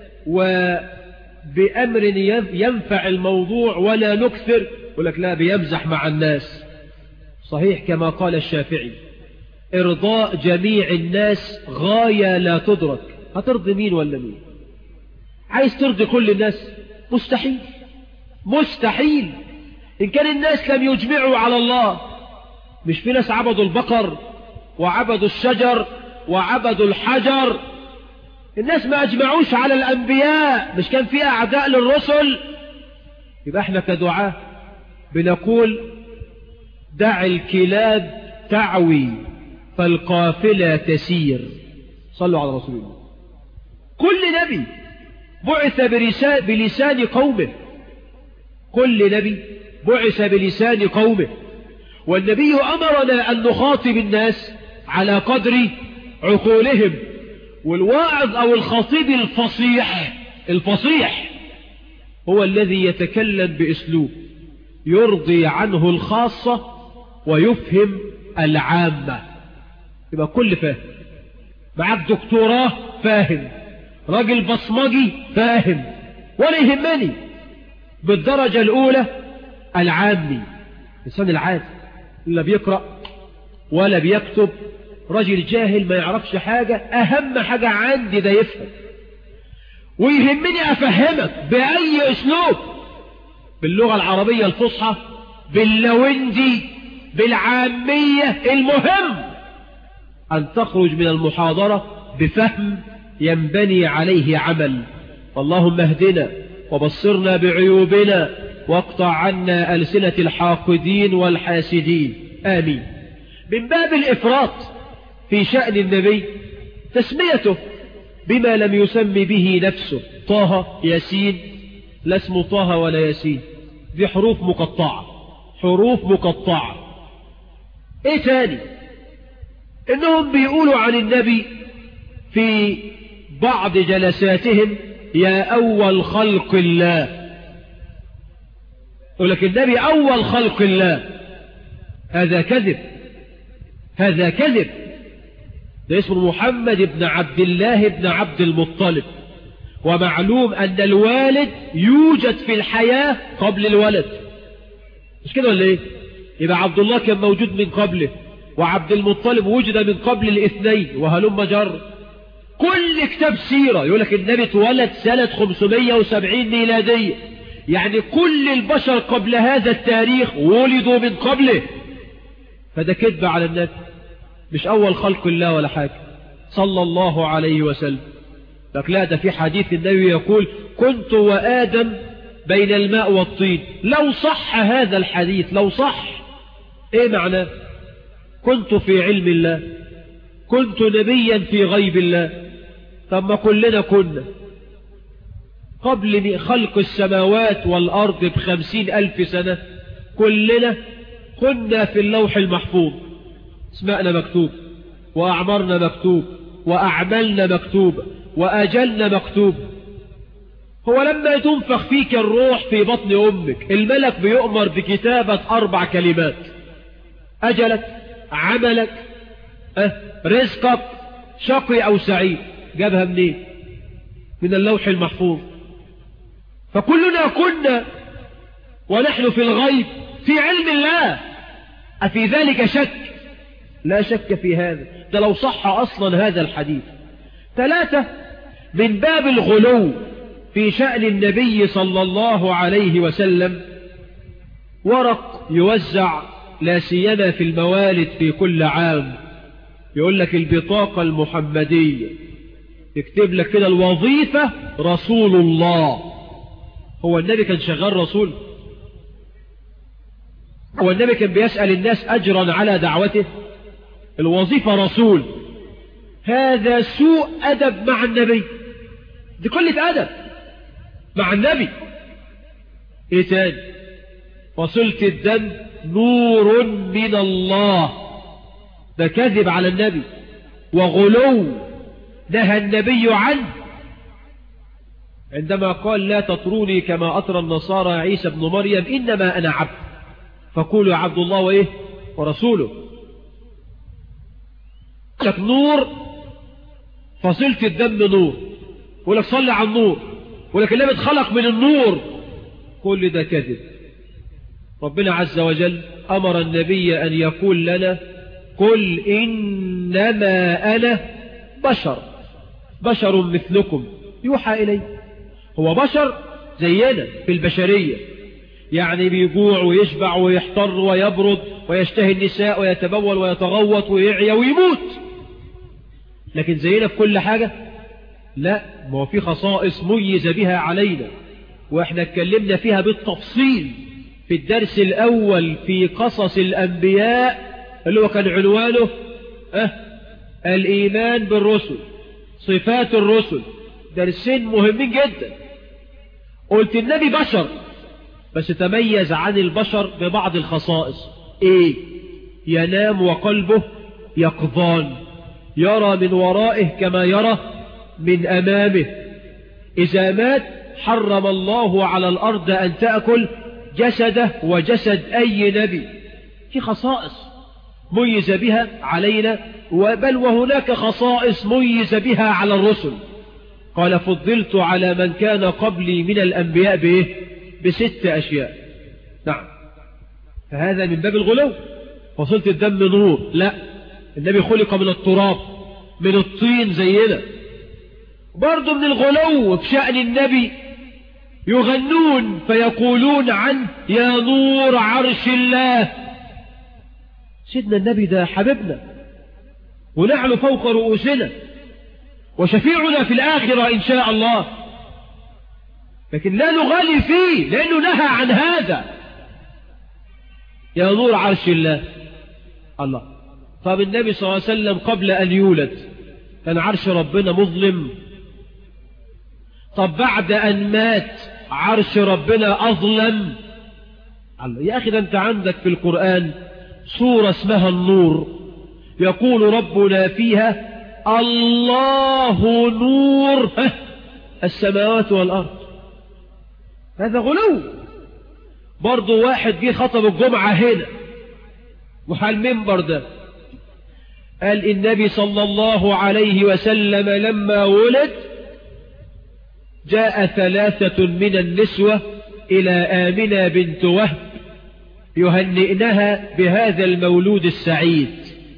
وبأمر ينفع الموضوع ولا نكثر يقول لك لا بيمزح مع الناس صحيح كما قال الشافعي إرضاء جميع الناس غاية لا تدرك هترضي مين ولا مين عايز ترضي كل الناس مستحيل مستحيل إن كان الناس لم يجمعوا على الله مش في ناس عبدوا البقر وعبدوا الشجر وعبدوا الحجر الناس ما أجمعوش على الأنبياء مش كان في أعداء للرسل يبقى احنا كدعاء بنقول دع الكلاب تعوي فالقافلة تسير صلوا على رسول الله كل نبي بعث بلسان قومه كل نبي بعث بلسان قومه والنبي أمرنا أن نخاطب الناس على قدر عقولهم والواعظ أو الخطيب الفصيح الفصيح هو الذي يتكلم بأسلوب يرضي عنه الخاصة ويفهم العامة يبقى كل فاهم معك دكتوراه فاهم راجل بصمجي فاهم ولا يهمني بالدرجة الأولى العامي الإنسان العادي لا بيقرأ ولا بيكتب راجل جاهل ما يعرفش حاجة أهم حاجة عندي ده يفهم ويهمني أفهمك بأي أسلوب باللغة العربية الفصحى باللوندي بالعامية المهم أن تخرج من المحاضرة بفهم ينبني عليه عمل اللهم اهدنا وبصرنا بعيوبنا واقطع عنا ألسنة الحاقدين والحاسدين آمين من باب الإفراط في شأن النبي تسميته بما لم يسم به نفسه طه ياسين لا اسمه طه ولا ياسين دي حروف مقطعة حروف مقطعة ايه تاني انهم بيقولوا عن النبي في بعض جلساتهم يا اول خلق الله يقول لك النبي اول خلق الله هذا كذب هذا كذب ده اسمه محمد بن عبد الله بن عبد المطلب ومعلوم أن الوالد يوجد في الحياة قبل الولد مش كده ولا ايه يبقى عبد الله كان موجود من قبله وعبد المطلب وجد من قبل الاثنين وهلم جر كل كتاب سيرة يقول لك النبي اتولد سنة 570 ميلادية يعني كل البشر قبل هذا التاريخ ولدوا من قبله فده كذب على النبي مش أول خلق الله ولا حاجة صلى الله عليه وسلم لك لا ده في حديث النبي يقول كنت وآدم بين الماء والطين لو صح هذا الحديث لو صح ايه معناه كنت في علم الله كنت نبيا في غيب الله طب ما كلنا كنا قبل خلق السماوات والأرض بخمسين ألف سنة كلنا كنا في اللوح المحفوظ اسماءنا مكتوب وأعمارنا مكتوب وأعمالنا مكتوبة وأجلنا مكتوب هو لما تنفخ فيك الروح في بطن أمك الملك بيؤمر بكتابة أربع كلمات أجلك عملك أه رزقك شقي أو سعيد جابها منين من اللوح المحفوظ فكلنا كنا ونحن في الغيب في علم الله أفي ذلك شك لا شك في هذا ده لو صح أصلا هذا الحديث ثلاثة من باب الغلو في شأن النبي صلى الله عليه وسلم ورق يوزع لا سيما في الموالد في كل عام يقول لك البطاقة المحمدية يكتب لك كده الوظيفة رسول الله هو النبي كان شغال رسول هو النبي كان بيسأل الناس أجرا على دعوته الوظيفة رسول هذا سوء أدب مع النبي دي قلة أدب مع النبي ايه تاني وصلت الدم نور من الله ده كذب على النبي وغلو نهى النبي عنه عندما قال لا تطروني كما أطرى النصارى عيسى بن مريم إنما أنا عبد فقولوا يا عبد الله وإيه ورسوله لك نور فصلت الدم نور ولك صلي على النور ولك اللي اتخلق من النور كل ده كذب ربنا عز وجل أمر النبي أن يقول لنا قل إنما أنا بشر بشر مثلكم يوحى إلي هو بشر زينا في البشرية يعني بيجوع ويشبع ويحتر ويبرد ويشتهي النساء ويتبول ويتغوط ويعيا ويموت لكن زينا في كل حاجة لا ما هو في خصائص ميز بها علينا واحنا اتكلمنا فيها بالتفصيل في الدرس الأول في قصص الأنبياء اللي هو كان عنوانه أه الإيمان بالرسل صفات الرسل درسين مهمين جدا قلت النبي بشر بس تميز عن البشر ببعض الخصائص ايه ينام وقلبه يقظان يرى من ورائه كما يرى من أمامه إذا مات حرم الله على الأرض أن تأكل جسده وجسد أي نبي في خصائص ميز بها علينا بل وهناك خصائص ميز بها على الرسل قال فضلت على من كان قبلي من الأنبياء بإيه؟ بست أشياء نعم فهذا من باب الغلو وصلت الدم نور لا النبي خلق من التراب من الطين زينا برضو من الغلو في شأن النبي يغنون فيقولون عنه يا نور عرش الله سيدنا النبي ده حبيبنا ونعلو فوق رؤوسنا وشفيعنا في الآخرة إن شاء الله لكن لا نغالي فيه لأنه نهى عن هذا يا نور عرش الله الله طب النبي صلى الله عليه وسلم قبل أن يولد كان عرش ربنا مظلم طب بعد أن مات عرش ربنا أظلم الله يا أخي ده أنت عندك في القرآن سورة اسمها النور يقول ربنا فيها الله نور السماوات والأرض هذا غلو برضو واحد جه خطب الجمعة هنا وحال المنبر ده قال النبي صلى الله عليه وسلم لما ولد جاء ثلاثة من النسوة إلى آمنة بنت وهب يهنئنها بهذا المولود السعيد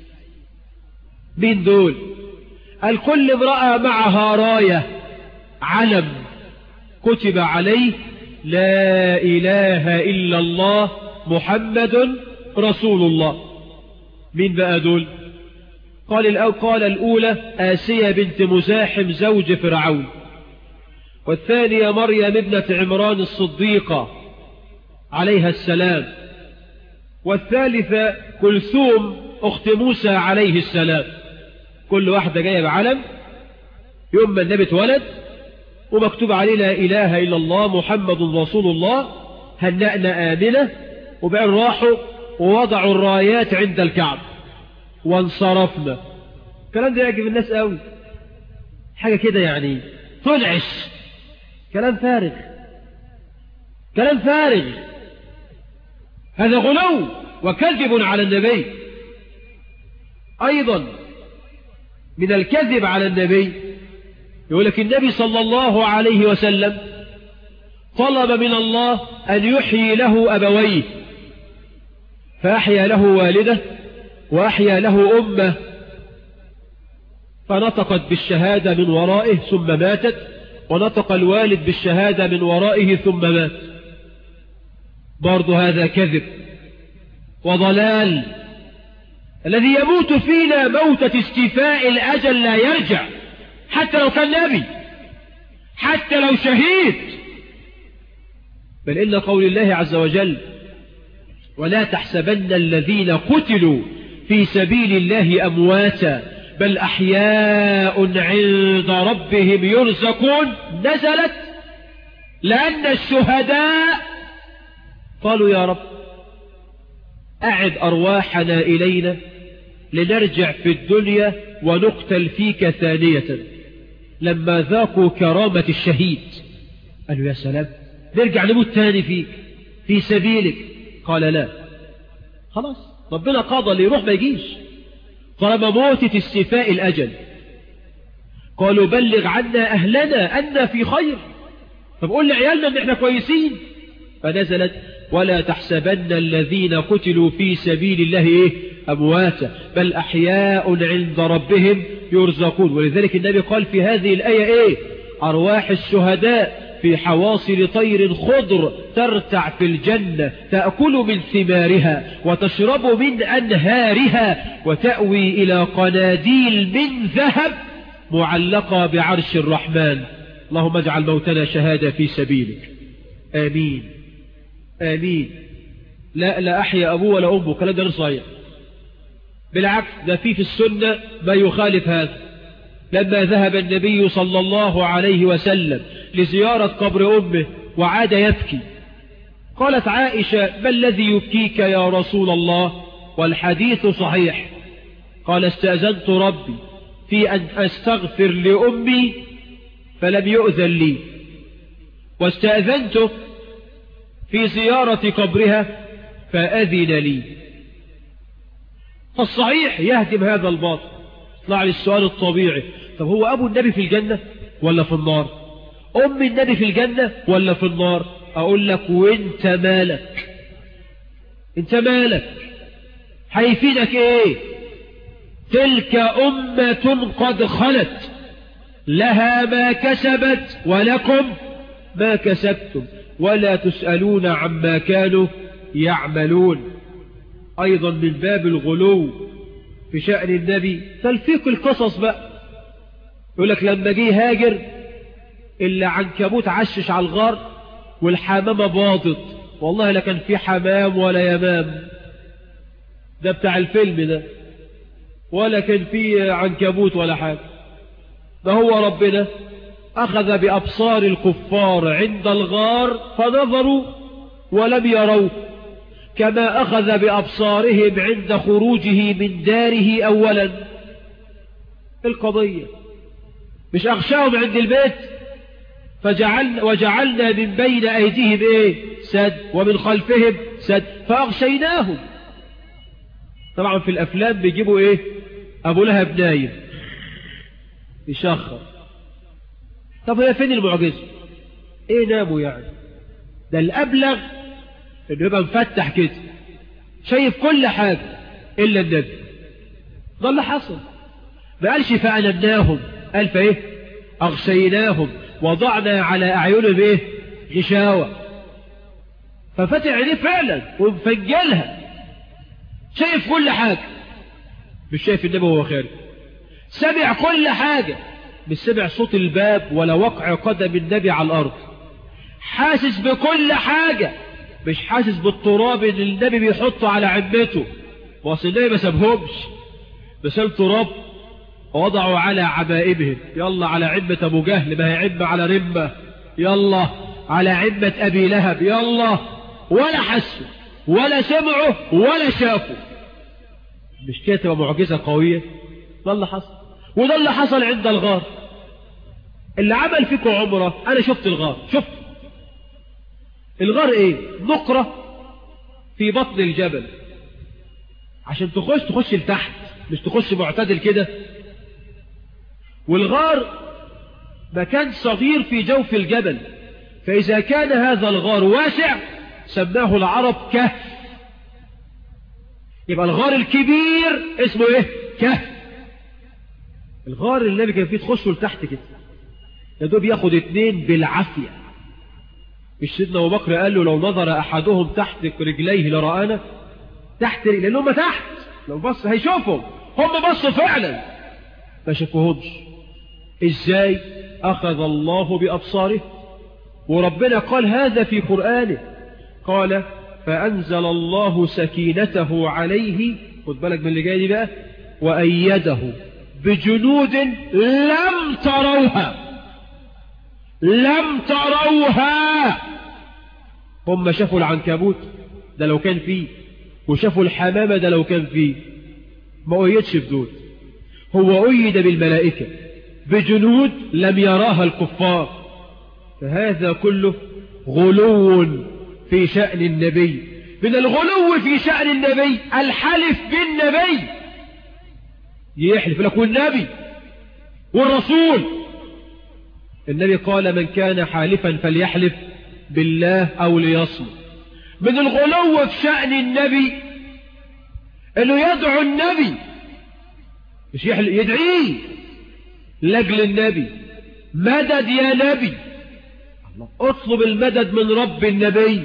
مين دول قال كل امرأة معها راية علم كتب عليه لا إله إلا الله محمد رسول الله مين بقى دول قال الأول قال الأولى آسية بنت مزاحم زوج فرعون والثانية مريم ابنة عمران الصديقة عليها السلام والثالثة كلثوم أخت موسى عليه السلام كل واحدة جاية بعلم يوم ما النبي اتولد ومكتوب عليه لا إله إلا الله محمد رسول الله هنأنا آمنة وبعد راحوا ووضعوا الرايات عند الكعب وانصرفنا الكلام ده يعجب الناس قوي حاجة كده يعني تنعش كلام فارغ كلام فارغ هذا غلو وكذب على النبي أيضا من الكذب على النبي يقول لك النبي صلى الله عليه وسلم طلب من الله أن يحيي له أبويه فأحيا له والده وأحيا له أمه فنطقت بالشهادة من ورائه ثم ماتت ونطق الوالد بالشهادة من ورائه ثم مات برضو هذا كذب وضلال الذي يموت فينا موتة استيفاء الأجل لا يرجع حتى لو كان نبي حتى لو شهيد بل إن قول الله عز وجل ولا تحسبن الذين قتلوا في سبيل الله أمواتا بل أحياء عند ربهم يرزقون نزلت لأن الشهداء قالوا يا رب أعد أرواحنا إلينا لنرجع في الدنيا ونقتل فيك ثانية لما ذاقوا كرامة الشهيد قالوا يا سلام نرجع نموت تاني فيك في سبيلك قال لا خلاص ربنا قضى اللي يروح ما يجيش طالما موتت استيفاء الأجل قالوا بلغ عنا أهلنا أن في خير طب قول لعيالنا أن احنا كويسين فنزلت ولا تحسبن الذين قتلوا في سبيل الله إيه أمواتا بل أحياء عند ربهم يرزقون ولذلك النبي قال في هذه الآية إيه أرواح الشهداء في حواصل طير خضر ترتع في الجنة تأكل من ثمارها وتشرب من أنهارها وتأوي إلى قناديل من ذهب معلقة بعرش الرحمن اللهم اجعل موتنا شهادة في سبيلك آمين آمين لا لا أحيا أبوه ولا أمه كلام ده غير صحيح بالعكس ده في في السنة ما يخالف هذا لما ذهب النبي صلى الله عليه وسلم لزيارة قبر أمه وعاد يبكي قالت عائشة ما الذي يبكيك يا رسول الله والحديث صحيح قال استأذنت ربي في أن أستغفر لأمي فلم يؤذن لي واستأذنته في زيارة قبرها فأذن لي فالصحيح يهدم هذا الباطل اطلع لي السؤال الطبيعي طب هو أبو النبي في الجنة ولا في النار أم النبي في الجنة ولا في النار أقول لك وانت مالك انت مالك هيفيدك ايه تلك أمة قد خلت لها ما كسبت ولكم ما كسبتم ولا تسألون عما كانوا يعملون أيضا من باب الغلو في شأن النبي تلفيق القصص بقى يقول لك لما جه هاجر اللي عنكبوت عشش على الغار والحمامة باضت والله لا كان في حمام ولا يمام ده بتاع الفيلم ده ولا كان في عنكبوت ولا حاجة ده هو ربنا أخذ بأبصار الكفار عند الغار فنظروا ولم يروا كما أخذ بأبصارهم عند خروجه من داره أولا القضية مش أغشاهم عند البيت فجعلنا وجعلنا من بين أيديهم إيه سد ومن خلفهم سد فأغشيناهم طبعا في الأفلام بيجيبوا إيه أبو لهب نايم يشخر طب هي فين المعجزة ايه ناموا يعني ده الأبلغ انه يبقى مفتح كده شايف كل حاجة إلا النبي ده اللي حصل ما قالش فأنبناهم قال فإيه أغشيناهم وضعنا على أعينهم إيه غشاوة ففتح عينيه فعلا ومفجلها شايف كل حاجة مش شايف النبي وهو خارج سمع كل حاجة مش سمع صوت الباب ولا وقع قدم النبي على الأرض حاسس بكل حاجة مش حاسس بالتراب اللي النبي بيحطه على عمته واصل النبي ما سابهمش بسال تراب وضعوا على عمائمهم يلا على عمة أبو جهل ما هي عمة على رمة يلا على عمة أبي لهب يلا ولا حسوا ولا سمعوا ولا شافوا مش كده تبقى معجزة قوية ده اللي حصل وده اللي حصل عند الغار اللي عمل فيكم عمرة أنا شفت الغار شفت الغار إيه نقرة في بطن الجبل عشان تخش تخش لتحت مش تخش معتدل كده والغار مكان صغير في جوف الجبل فإذا كان هذا الغار واسع سماه العرب كهف يبقى الغار الكبير اسمه ايه كهف الغار اللي النبي كان فيه تخشه لتحت كده يا دوب ياخد اتنين بالعافية مش سيدنا ابو بكر قال له لو نظر احدهم تحت رجليه لرآنا تحت رجليه لان هم تحت لو بص هيشوفهم هم بصوا فعلا ما شافوهمش ازاي اخذ الله بابصاره وربنا قال هذا في قرآنه قال فأنزل الله سكينته عليه خد بالك من اللي جاي دي بقى وأيده بجنود لم تروها لم تروها هم شافوا العنكبوت ده لو كان فيه وشافوا الحمامة ده لو كان فيه ما أيدش بدول هو أيد بالملائكة بجنود لم يراها الكفار فهذا كله غلو في شأن النبي من الغلو في شأن النبي الحلف بالنبي يحلف لك والنبي والرسول النبي قال من كان حالفا فليحلف بالله أو ليصمت من الغلو في شأن النبي انه يدعو النبي مش يحلف يدعيه لاجل النبي مدد يا نبي اطلب المدد من رب النبي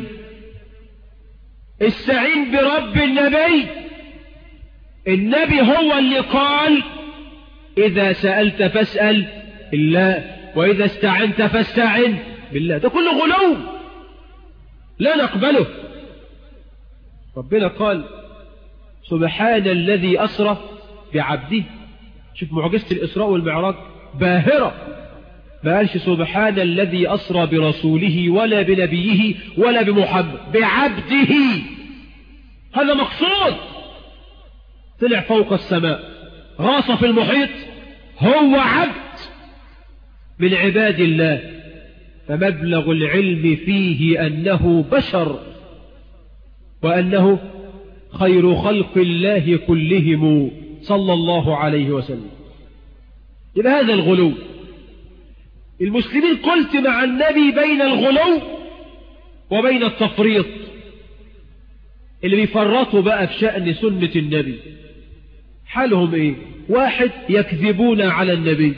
استعين برب النبي النبي هو اللي قال إذا سألت فاسأل الله وإذا استعنت فاستعن بالله ده كله غلو لا نقبله ربنا قال سبحان الذي أسرى بعبده شوف معجزة الإسراء والمعراج باهرة ما قالش سبحان الذي أسرى برسوله ولا بنبيه ولا بمحمد بعبده هذا مقصود طلع فوق السماء غاص في المحيط هو عبد من عباد الله فمبلغ العلم فيه أنه بشر وأنه خير خلق الله كلهم صلى الله عليه وسلم يبقى هذا الغلو المسلمين قلت مع النبي بين الغلو وبين التفريط اللي بيفرطوا بقى في شأن سنة النبي حالهم ايه واحد يكذبون على النبي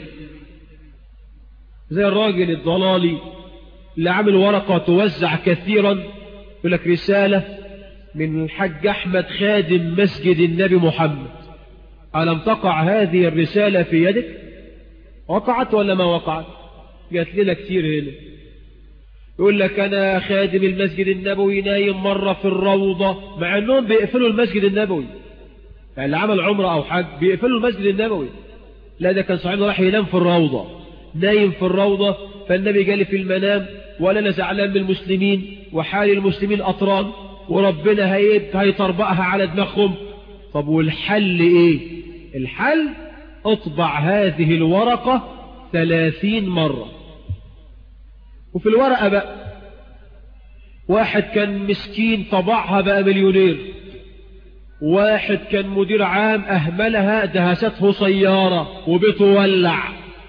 زي الراجل الضلالي اللي عامل ورقة توزع كثيرا يقول لك رسالة من الحاج أحمد خادم مسجد النبي محمد ألم تقع هذه الرسالة في يدك وقعت ولا ما وقعت جات لنا كتير هنا يقول لك أنا خادم المسجد النبوي نايم مرة في الروضة مع أنهم بيقفلوا المسجد النبوي يعني اللي عمل عمرة أو حج بيقفلوا المسجد النبوي لا ده كان صاحبنا راح ينام في الروضة نايم في الروضة فالنبي جالي في المنام ولا أنا زعلان من المسلمين وحال المسلمين أطران وربنا هيطربقها على دماغهم طب والحل إيه الحل اطبع هذه الورقة ثلاثين مرة وفي الورقة بقى واحد كان مسكين طبعها بقى مليونير واحد كان مدير عام أهملها دهسته سيارة وبيته ولع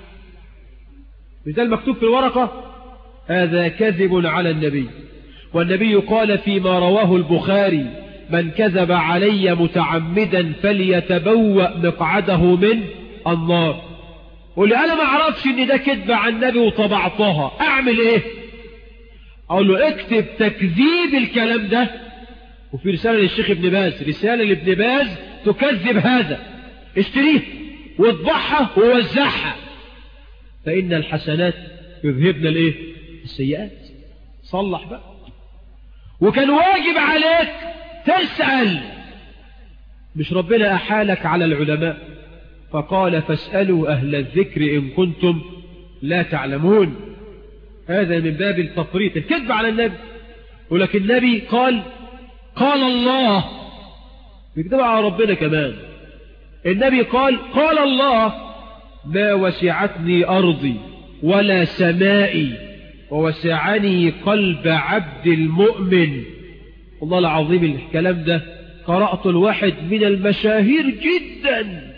مثال مكتوب في الورقة هذا كذب على النبي والنبي قال فيما رواه البخاري من كذب علي متعمدا فليتبوأ مقعده من النار قول لي انا ما اعرفش ان ده كذب عن النبي وطبعتها اعمل ايه اقول له اكتب تكذيب الكلام ده وفي رسالة للشيخ ابن باز رسالة لابن باز تكذب هذا اشتريه واطبعها ووزعها فإن الحسنات يذهبن الايه السيئات صلح بقى وكان واجب عليك تسأل مش ربنا أحالك على العلماء فقال فاسألوا أهل الذكر إن كنتم لا تعلمون هذا من باب التفريط الكذب على النبي ولكن النبي قال قال الله بيكذب على ربنا كمان النبي قال قال الله ما وسعتني أرضي ولا سمائي ووسعني قلب عبد المؤمن والله العظيم الكلام ده قرأت الواحد من المشاهير جدا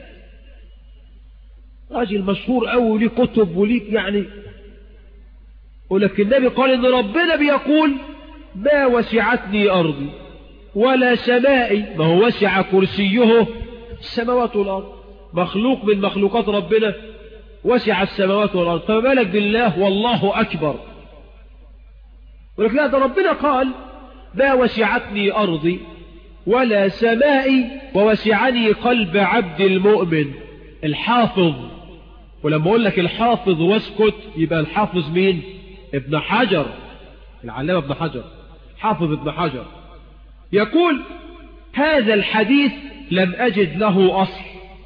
راجل مشهور أوي ليه كتب وليك يعني ولكن النبي قال إن ربنا بيقول ما وسعتني أرضي ولا سمائي ما هو وسع كرسيه السماوات والأرض مخلوق من مخلوقات ربنا وسع السماوات والأرض فما بالك بالله والله أكبر ولكن لا ده ربنا قال ما وسعتني أرضي ولا سمائي ووسعني قلب عبد المؤمن الحافظ ولما أقول لك الحافظ واسكت يبقى الحافظ مين ابن حجر العلامة ابن حجر حافظ ابن حجر يقول هذا الحديث لم أجد له أصل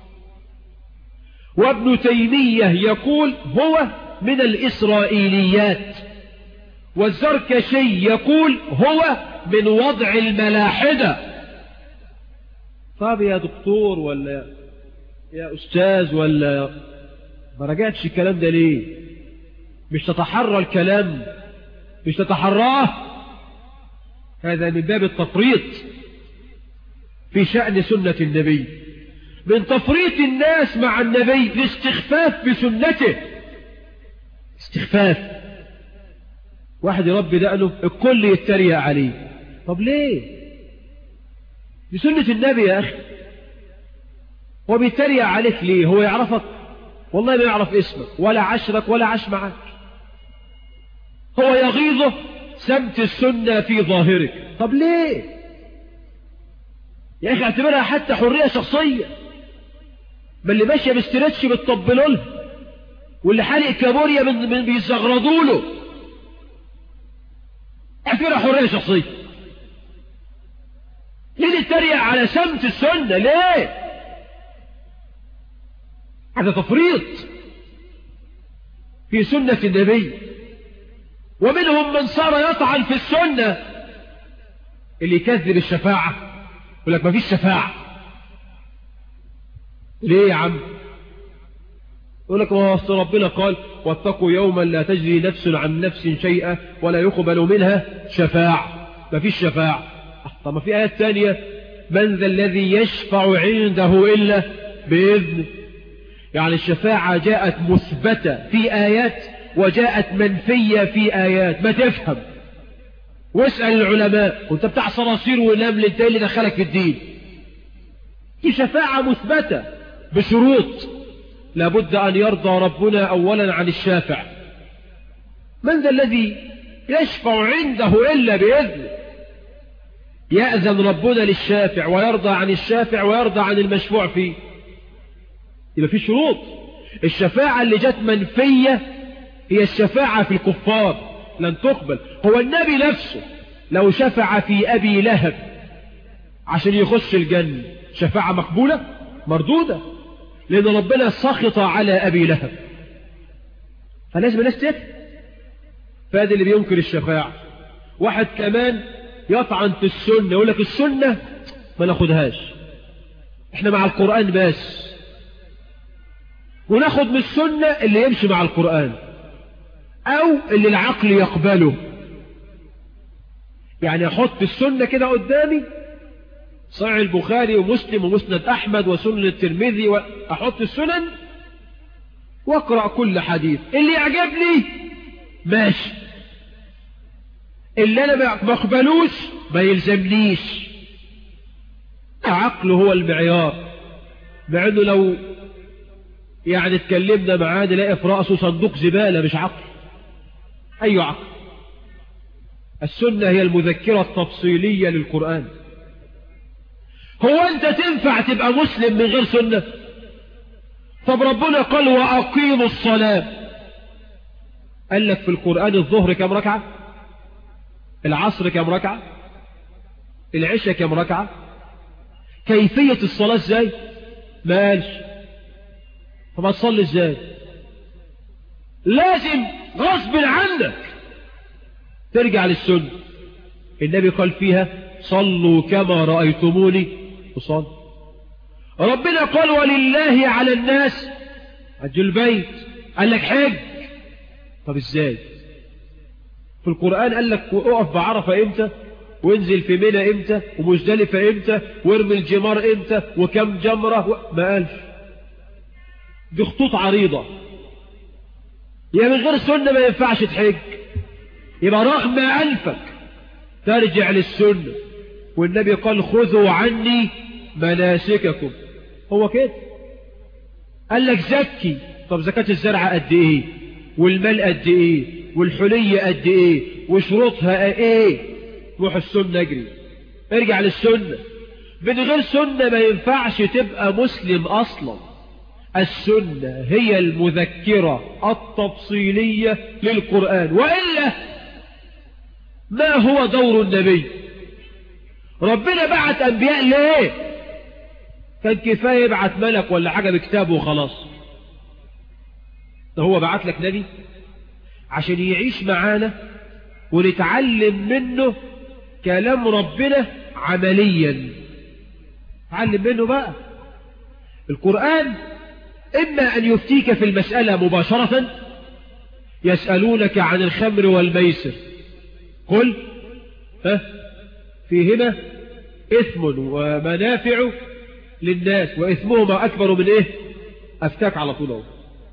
وابن تيمية يقول هو من الإسرائيليات والزركشي يقول هو من وضع الملاحدة طب يا دكتور ولا يا أستاذ ولا ما رجعتش الكلام ده ليه مش تتحرى الكلام مش تتحراه هذا من باب التفريط في شأن سنة النبي من تفريط الناس مع النبي الاستخفاف بسنته استخفاف واحد يربي دقنه الكل يتريق عليه طب ليه دي سنة النبي يا أخي هو بيتريق عليك ليه هو يعرفك والله ما يعرف اسمك ولا عشرك ولا عش معك هو يغيظه سمت السنة في ظاهرك طب ليه يا أخي اعتبرها حتى حرية شخصية ما اللي ماشية باسترتش بتطبلوا لها واللي حالق كابوريا من, من بيزغردوا له اعتبرها حرية شخصية ليه تتريق على سمت السنة ليه هذا تفريط في سنة النبي ومنهم من صار يطعن في السنة اللي يكذب الشفاعة يقول لك ما فيش شفاعة ليه يا عم يقول لك ما هو ربنا قال واتقوا يوما لا تجري نفس عن نفس شيئا ولا يقبل منها شفاعة ما فيش شفاعة طب ما في آيات تانية من ذا الذي يشفع عنده إلا بإذن يعني الشفاعة جاءت مثبتة في آيات وجاءت منفية في آيات ما تفهم واسأل العلماء وانت بتاع صراصير ونمل انت اللي دخلك في الدين في شفاعة مثبتة بشروط لابد أن يرضى ربنا أولا عن الشافع من ذا الذي يشفع عنده إلا بإذنه يأذن ربنا للشافع ويرضى عن الشافع ويرضى عن المشفوع فيه يبقى في شروط الشفاعة اللي جت منفية هي الشفاعة في الكفار لن تقبل هو النبي نفسه لو شفع في أبي لهب عشان يخش الجنة شفاعة مقبولة مردودة لأن ربنا سخط على أبي لهب فلازم الناس تفهم فهذا اللي بينكر الشفاعة واحد كمان يطعن في السنة يقول لك السنة ما ناخدهاش احنا مع القرآن بس وناخد من السنة اللي يمشي مع القرآن او اللي العقل يقبله يعني احط السنة كده قدامي صحيح البخاري ومسلم ومسند احمد وسنن الترمذي واحط السنن واقرأ كل حديث اللي يعجبني ماشي اللي انا ما اقبلوش ما يلزمنيش العقل هو المعيار مع انه لو يعني اتكلمنا معاه نلاقي في رأسه صندوق زبالة مش عقل أي عقل السنة هي المذكرة التفصيلية للقرآن هو أنت تنفع تبقى مسلم من غير سنة طب ربنا قال وأقيموا الصلاة قال لك في القرآن الظهر كم ركعة العصر كم ركعة العشاء كم ركعة كيفية الصلاة ازاي ما قالش طب هتصلي ازاي لازم غصب عنك ترجع للسنة النبي قال فيها صلوا كما رأيتموني وصل ربنا قال ولله على الناس حج البيت قال لك حج طب ازاي في القرآن قال لك اقف بعرفة امتى وانزل في منى امتى ومزدلفة امتى وارمي الجمار امتى وكم جمرة و... ما قالش دي خطوط عريضة يا من غير سنة ما ينفعش تحج يبقى رغم أنفك ترجع للسنة والنبي قال خذوا عني مناسككم هو كده قال لك زكي طب زكاة الزرع قد ايه والمال قد ايه والحلية قد ايه وشروطها ايه روح السنة اجري ارجع للسنة من غير سنة ما ينفعش تبقى مسلم اصلا السنة هي المذكرة التفصيلية للقرآن وإلا ما هو دور النبي ربنا بعت أنبياء ليه كان كفاية يبعت ملك ولا حاجة بكتابه وخلاص ده هو بعت لك نبي عشان يعيش معانا ونتعلم منه كلام ربنا عمليا تعلم منه بقى القرآن إما أن يفتيك في المسألة مباشرة يسألونك عن الخمر والميسر قل ها فيهما إثم ومنافع للناس وإثمهما أكبر من إيه أفتاك على طول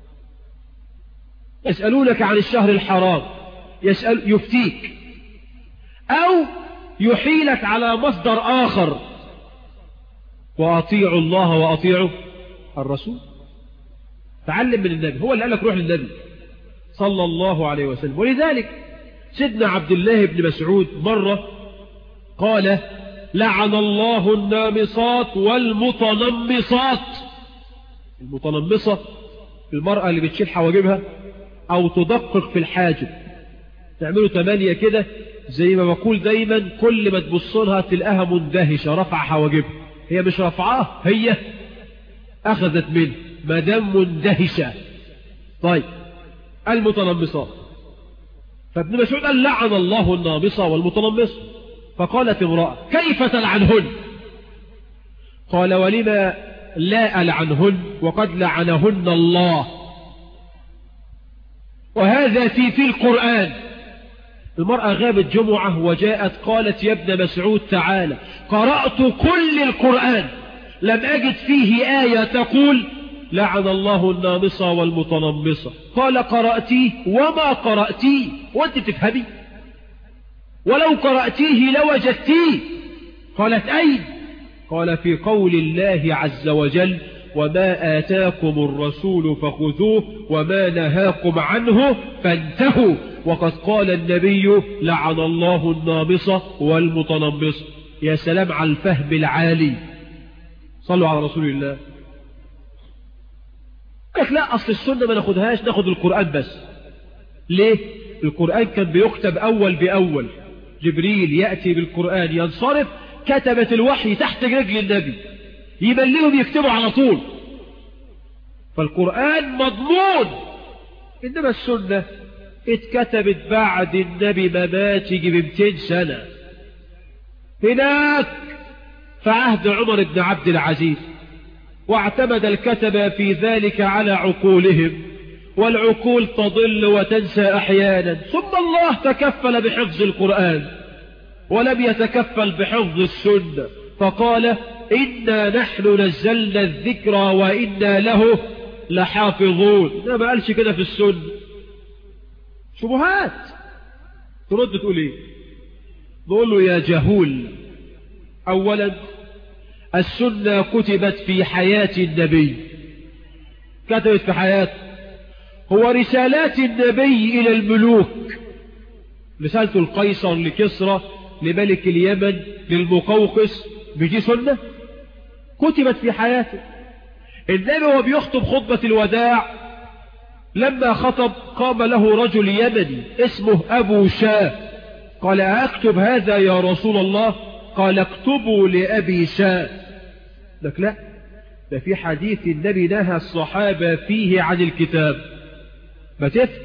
يسألونك عن الشهر الحرام يسأل يفتيك أو يحيلك على مصدر آخر وأطيعوا الله وأطيعوا الرسول تعلم من النبي هو اللي قال لك روح للنبي صلى الله عليه وسلم ولذلك سيدنا عبد الله بن مسعود مرة قال لعن الله النامصات والمتنمصات المتنمصة المرأة اللي بتشيل حواجبها أو تدقق في الحاجب تعملوا تمانية كده زي ما بقول دايما كل ما تبص لها تلقاها مندهشة رفع حواجبها هي مش رفعاه هي أخذت منه ما دام مندهشة طيب المتنمصات فابن مسعود قال لعن الله النامصة والمتنمصة فقالت امرأة كيف تلعنهن قال ولما لا ألعنهن وقد لعنهن الله وهذا في في القرآن المرأة غابت جمعة وجاءت قالت يا ابن مسعود تعالى قرأت كل القرآن لم أجد فيه آية تقول لعن الله النامصة والمتنمصة قال قرأتيه وما قرأتيه وانت تفهمي ولو قرأتيه لوجدتيه قالت أين قال في قول الله عز وجل وما آتاكم الرسول فخذوه وما نهاكم عنه فانتهوا وقد قال النبي لعن الله النامصة والمتنمصة يا سلام على الفهم العالي صلوا على رسول الله قالت لا أصل السنة ما ناخدهاش ناخد القرآن بس ليه القرآن كان بيكتب أول بأول جبريل يأتي بالقرآن ينصرف كتبت الوحي تحت رجل النبي يمليهم يكتبوا على طول فالقرآن مضمون إنما السنة اتكتبت بعد النبي ممات يجي بمتين سنة هناك في عهد عمر بن عبد العزيز واعتمد الكتبة في ذلك على عقولهم والعقول تضل وتنسى أحيانا ثم الله تكفل بحفظ القرآن ولم يتكفل بحفظ السنة فقال إنا نحن نزلنا الذكر وإنا له لحافظون لا ما قالش كده في السنة شبهات ترد تقول ايه نقول له يا جهول أولا السنة كتبت في حياة النبي كتبت في حياته هو رسالات النبي إلى الملوك رسالة القيصر لكسرى لملك اليمن للمقوقس بدي سنة كتبت في حياته النبي وهو بيخطب خطبة الوداع لما خطب قام له رجل يمني اسمه أبو شاه قال أكتب هذا يا رسول الله قال اكتبوا لأبي شاه لك لا ده في حديث النبي نهى الصحابة فيه عن الكتاب ما تفهم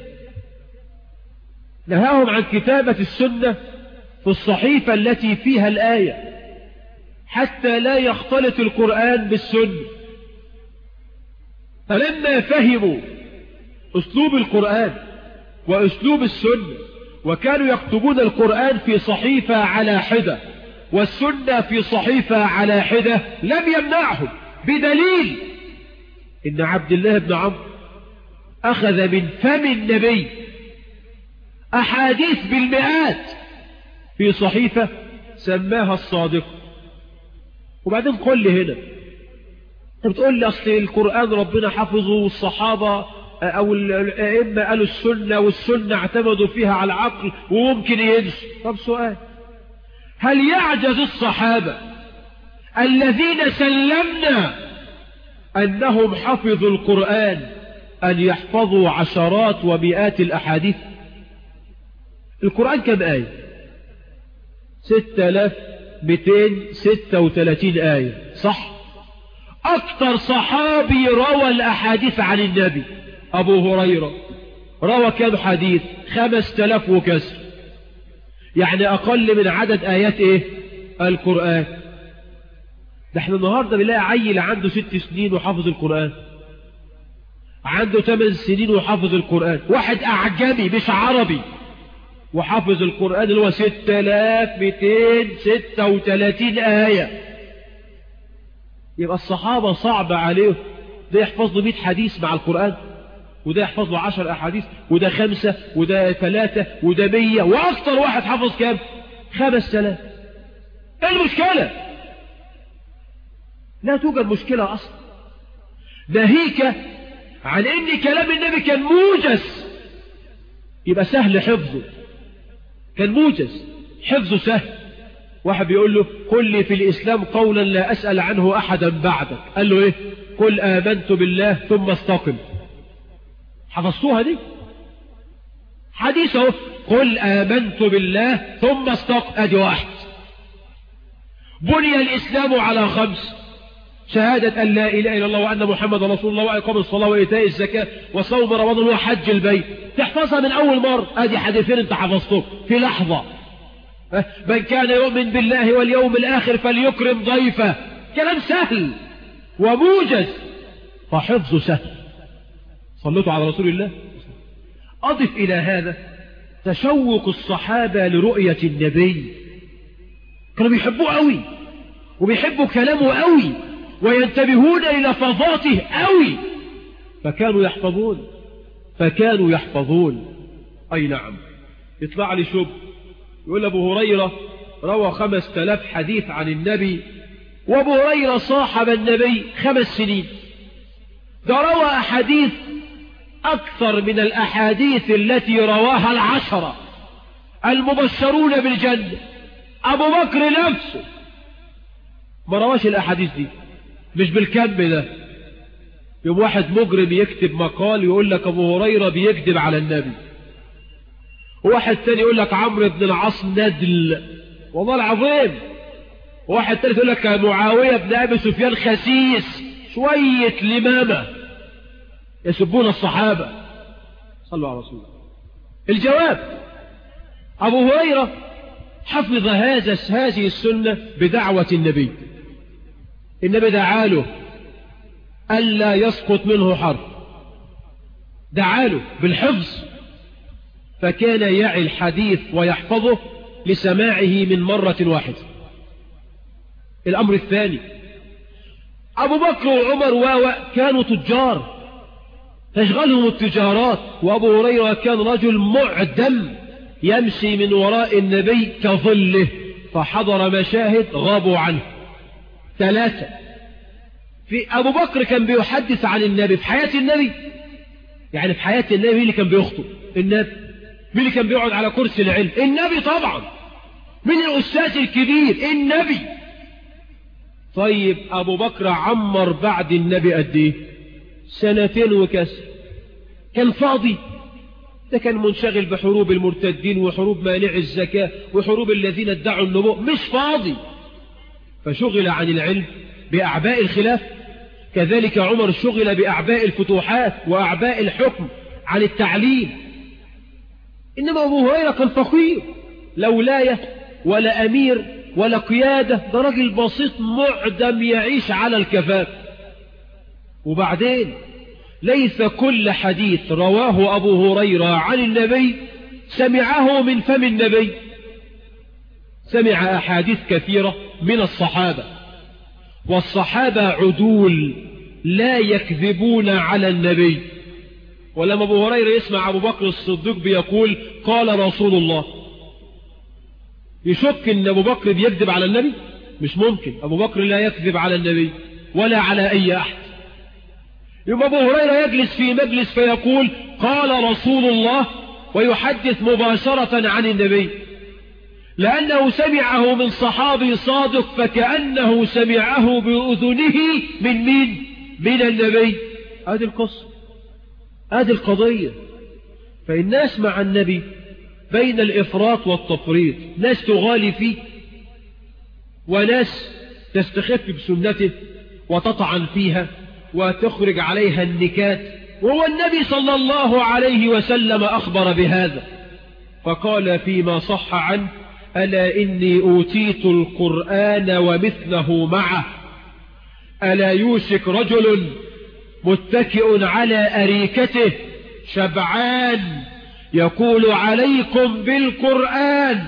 نهاهم عن كتابة السنة في الصحيفة التي فيها الآية حتى لا يختلط القرآن بالسنة فلما فهموا أسلوب القرآن وأسلوب السنة وكانوا يكتبون القرآن في صحيفة على حدة والسنة في صحيفة على حدة لم يمنعهم بدليل إن عبد الله بن عمرو أخذ من فم النبي أحاديث بالمئات في صحيفة سماها الصادق وبعدين قل لي هنا انت بتقول لي أصل القرآن ربنا حفظه والصحابة أو الأئمة قالوا السنة والسنة اعتمدوا فيها على العقل وممكن ينسوا طب سؤال هل يعجز الصحابة الذين سلمنا أنهم حفظوا القرآن أن يحفظوا عشرات ومئات الأحاديث القرآن كم آية ستة آلاف مئتين ستة وثلاثين آية صح أكثر صحابي روى الأحاديث عن النبي أبو هريرة روى كم حديث خمس تلاف وكسر يعني أقل من عدد آيات إيه القرآن ده احنا النهاردة بنلاقي عيل عنده ست سنين وحافظ القرآن عنده ثمان سنين وحافظ القرآن واحد أعجمي مش عربي وحافظ القرآن اللي هو ستة آلاف مئتين ستة وثلاثين آية يبقى الصحابة صعب عليه ده يحفظ له 100 حديث مع القرآن وده يحفظ له 10 أحاديث وده خمسة وده ثلاثة وده مية وأكثر واحد حفظ كام خمس تلاف ايه المشكلة لا توجد مشكلة أصلا ناهيك عن ان كلام النبي كان موجز يبقى سهل حفظه كان موجز حفظه سهل واحد بيقول له قل لي في الإسلام قولا لا أسأل عنه أحدا بعدك قال له إيه قل آمنت بالله ثم استقم حفظتوها دي حديثه قل آمنت بالله ثم استقم أدي واحد بني الإسلام على خمس شهادة أن لا إله إلا الله وأن محمد رسول الله وإقام الصلاة وإيتاء الزكاة وصوم رمضان وحج البيت تحفظها من أول مرة أدي حديثين أنت حفظته في لحظة من كان يؤمن بالله واليوم الآخر فليكرم ضيفه كلام سهل وموجز فحفظه سهل صليتوا على رسول الله أضف إلى هذا تشوق الصحابة لرؤية النبي كانوا بيحبوه قوي وبيحبوا كلامه قوي وينتبهون إلى فضاته قوي فكانوا يحفظون فكانوا يحفظون أي نعم يطلع لي شب يقول أبو هريرة روى خمس تلاف حديث عن النبي وأبو هريرة صاحب النبي خمس سنين ده روى أحاديث أكثر من الأحاديث التي رواها العشرة المبشرون بالجنة أبو بكر نفسه ما رواش الأحاديث دي مش بالكم ده يوم واحد مجرم يكتب مقال يقول لك أبو هريرة بيكذب على النبي وواحد تاني يقول لك عمرو بن العاص ندل والله العظيم واحد تاني يقول لك معاوية بن أبي سفيان خسيس شوية لمامة يسبون الصحابة صلوا على رسول الله الجواب أبو هريرة حفظ هذا هذه السنة بدعوة النبي النبي دعاله ألا يسقط منه حرف دعاله بالحفظ فكان يعي الحديث ويحفظه لسماعه من مرة واحدة الأمر الثاني أبو بكر وعمر واو كانوا تجار تشغلهم التجارات وأبو هريرة كان رجل معدم يمشي من وراء النبي كظله فحضر مشاهد غابوا عنه ثلاثة في أبو بكر كان بيحدث عن النبي في حياة النبي يعني في حياة النبي مين اللي كان بيخطب النبي مين اللي كان بيقعد على كرسي العلم النبي طبعا مين الأستاذ الكبير النبي طيب أبو بكر عمر بعد النبي قد ايه سنتين وكسر كان فاضي ده كان منشغل بحروب المرتدين وحروب مانع الزكاة وحروب الذين ادعوا النبوة مش فاضي فشغل عن العلم بأعباء الخلاف كذلك عمر شغل بأعباء الفتوحات وأعباء الحكم عن التعليم إنما أبو هريرة كان فقير لا ولاية ولا أمير ولا قيادة ده راجل بسيط معدم يعيش على الكفاف وبعدين ليس كل حديث رواه أبو هريرة عن النبي سمعه من فم النبي سمع أحاديث كثيرة من الصحابة والصحابة عدول لا يكذبون على النبي ولما أبو هريرة يسمع أبو بكر الصديق بيقول قال رسول الله يشك أن أبو بكر بيكذب على النبي مش ممكن أبو بكر لا يكذب على النبي ولا على أي أحد يبقى أبو هريرة يجلس في مجلس فيقول قال رسول الله ويحدث مباشرة عن النبي لأنه سمعه من صحابي صادق فكأنه سمعه بأذنه من مين من النبي هذه القصة هذه القضية فالناس مع النبي بين الإفراط والتفريط ناس تغالي فيه وناس تستخف بسنته وتطعن فيها وتخرج عليها النكات وهو النبي صلى الله عليه وسلم أخبر بهذا فقال فيما صح عنه ألا إني أوتيت القرآن ومثله معه ألا يوشك رجل متكئ على أريكته شبعان يقول عليكم بالقرآن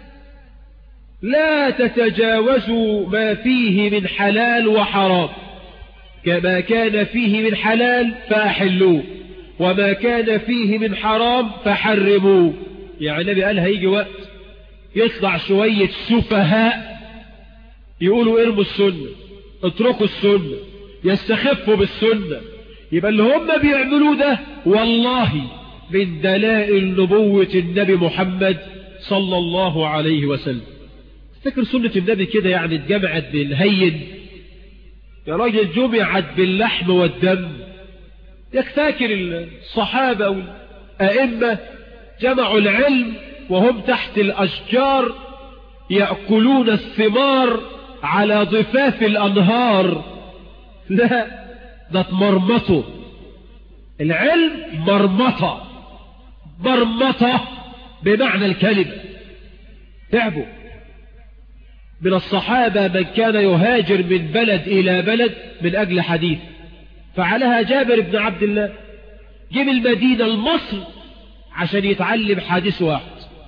لا تتجاوزوا ما فيه من حلال وحرام كما كان فيه من حلال فأحلوه وما كان فيه من حرام فحرموه يعني النبي قال هيجي وقت يطلع شوية سفهاء يقولوا ارموا السنة اتركوا السنة يستخفوا بالسنة يبقى اللي هم بيعملوه ده والله من دلائل نبوة النبي محمد صلى الله عليه وسلم فكر سنة النبي كده يعني اتجمعت بالهين يا راجل جمعت باللحم والدم يكتاكر الصحابة والأئمة جمعوا العلم وهم تحت الأشجار يأكلون الثمار على ضفاف الأنهار لا ده مرمطه العلم مرمطة مرمطة بمعنى الكلمة تعبوا من الصحابة من كان يهاجر من بلد إلى بلد من أجل حديث فعلها جابر بن عبد الله جيب المدينة لمصر عشان يتعلم حديث واحد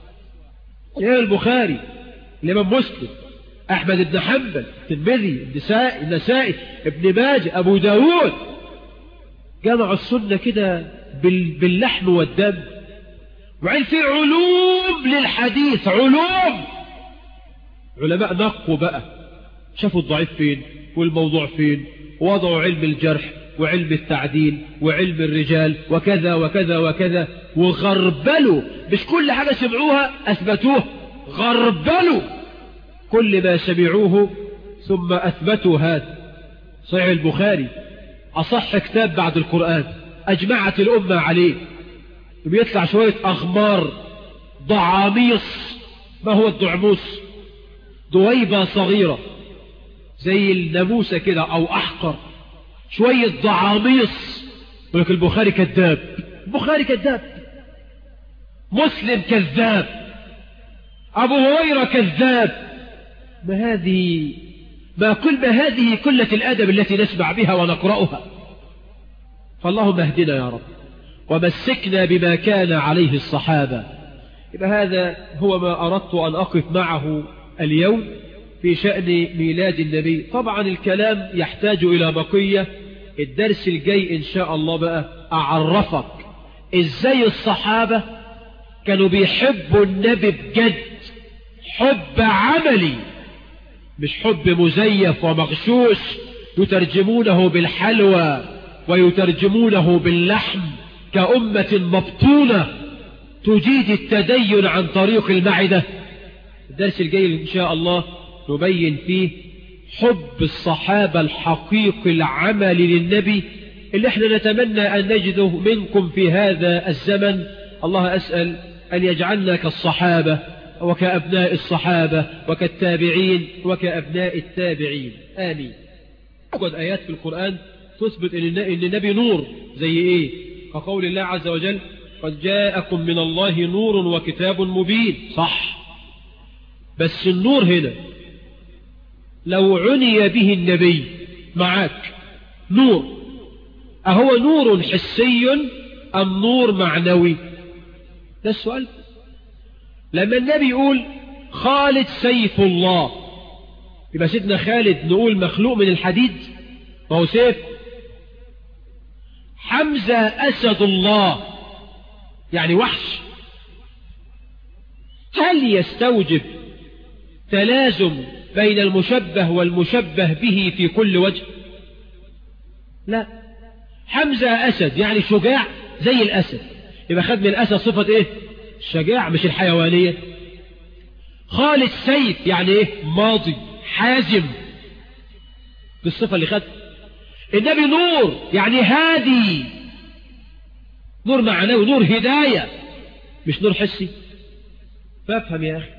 يا البخاري الإمام مسلم أحمد بن حنبل الترمذي النسائي النسائي ابن ماجه أبو داود جمعوا السنة كده باللحم والدم وعين في علوم للحديث علوم علماء نقوا بقى شافوا الضعيف فين والموضوع فين وضعوا علم الجرح وعلم التعديل وعلم الرجال وكذا وكذا وكذا وغربلوا مش كل حاجة سمعوها أثبتوه غربلوا كل ما سمعوه ثم أثبتوا هذا صحيح البخاري أصح كتاب بعد القرآن أجمعت الأمة عليه بيطلع شوية أغمار ضعاميص ما هو الدعموس دويبة صغيرة زي الناموسة كده أو أحقر شوية ضعاميص يقول لك البخاري كذاب البخاري كذاب مسلم كذاب أبو هريرة كذاب ما هذه ما كل ما هذه كلة الأدب التي نسمع بها ونقرأها فاللهم اهدنا يا رب ومسكنا بما كان عليه الصحابة يبقى هذا هو ما أردت أن أقف معه اليوم في شأن ميلاد النبي طبعا الكلام يحتاج إلى بقية الدرس الجاي إن شاء الله بقى أعرفك إزاي الصحابة كانوا بيحبوا النبي بجد حب عملي مش حب مزيف ومغشوش يترجمونه بالحلوى ويترجمونه باللحم كأمة مبطونة تجيد التدين عن طريق المعدة الدرس الجاي إن شاء الله نبين فيه حب الصحابة الحقيقي العمل للنبي اللي احنا نتمنى أن نجده منكم في هذا الزمن الله أسأل أن يجعلنا كالصحابة وكأبناء الصحابة وكالتابعين وكأبناء التابعين آمين أقعد آيات في القرآن تثبت أن النبي نور زي إيه كقول الله عز وجل قد جاءكم من الله نور وكتاب مبين صح بس النور هنا لو عني به النبي معك نور أهو نور حسي أم نور معنوي ده السؤال لما النبي يقول خالد سيف الله يبقى سيدنا خالد نقول مخلوق من الحديد فهو سيف حمزة أسد الله يعني وحش هل يستوجب تلازم بين المشبه والمشبه به في كل وجه لا حمزة أسد يعني شجاع زي الأسد يبقى خد من الأسد صفة إيه الشجاع مش الحيوانية خالد سيف يعني إيه ماضي حازم بالصفة اللي خد النبي نور يعني هادي نور معنوي نور هداية مش نور حسي فافهم يا أخي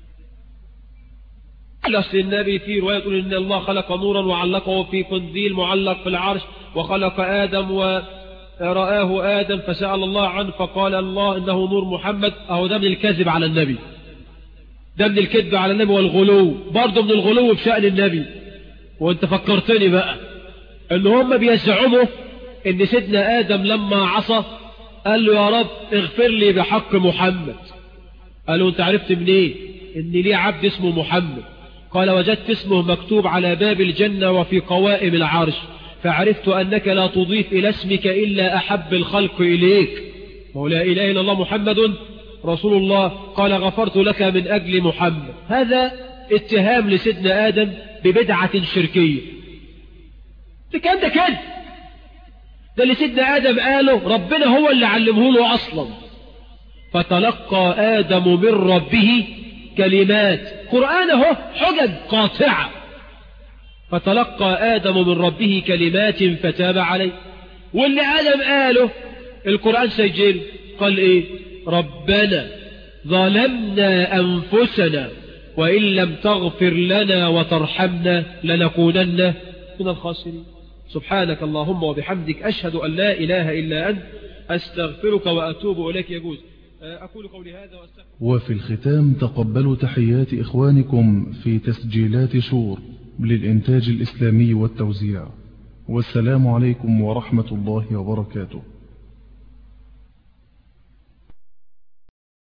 أصل النبي في رواية يقول إن الله خلق نورا وعلقه في قنديل معلق في العرش وخلق آدم ورآه آدم فسأل الله عنه فقال الله إنه نور محمد أهو ده من الكذب على النبي ده من الكذب على النبي والغلو برضه من الغلو بشأن النبي وانت فكرتني بقى ان هم بيزعموا ان سيدنا آدم لما عصى قال له يا رب اغفر لي بحق محمد قالوا انت عرفت منين إيه؟ ان ليه عبد اسمه محمد قال وجدت اسمه مكتوب على باب الجنة وفي قوائم العرش فعرفت أنك لا تضيف إلى اسمك إلا أحب الخلق إليك ولا إله إلا الله محمد رسول الله قال غفرت لك من أجل محمد هذا اتهام لسيدنا آدم ببدعة شركية ده كان ده كده ده اللي سيدنا آدم قاله ربنا هو اللي علمه له أصلا فتلقى آدم من ربه كلمات قرآن اهو حجج قاطعة فتلقى آدم من ربه كلمات فتاب عليه واللي آدم قاله القرآن سجل قال ايه ربنا ظلمنا أنفسنا وإن لم تغفر لنا وترحمنا لنكونن من الخاسرين سبحانك اللهم وبحمدك أشهد أن لا إله إلا أنت أستغفرك وأتوب إليك يجوز أقول قولي هذا وأستغفر وفي الختام تقبلوا تحيات إخوانكم في تسجيلات شور للإنتاج الإسلامي والتوزيع والسلام عليكم ورحمة الله وبركاته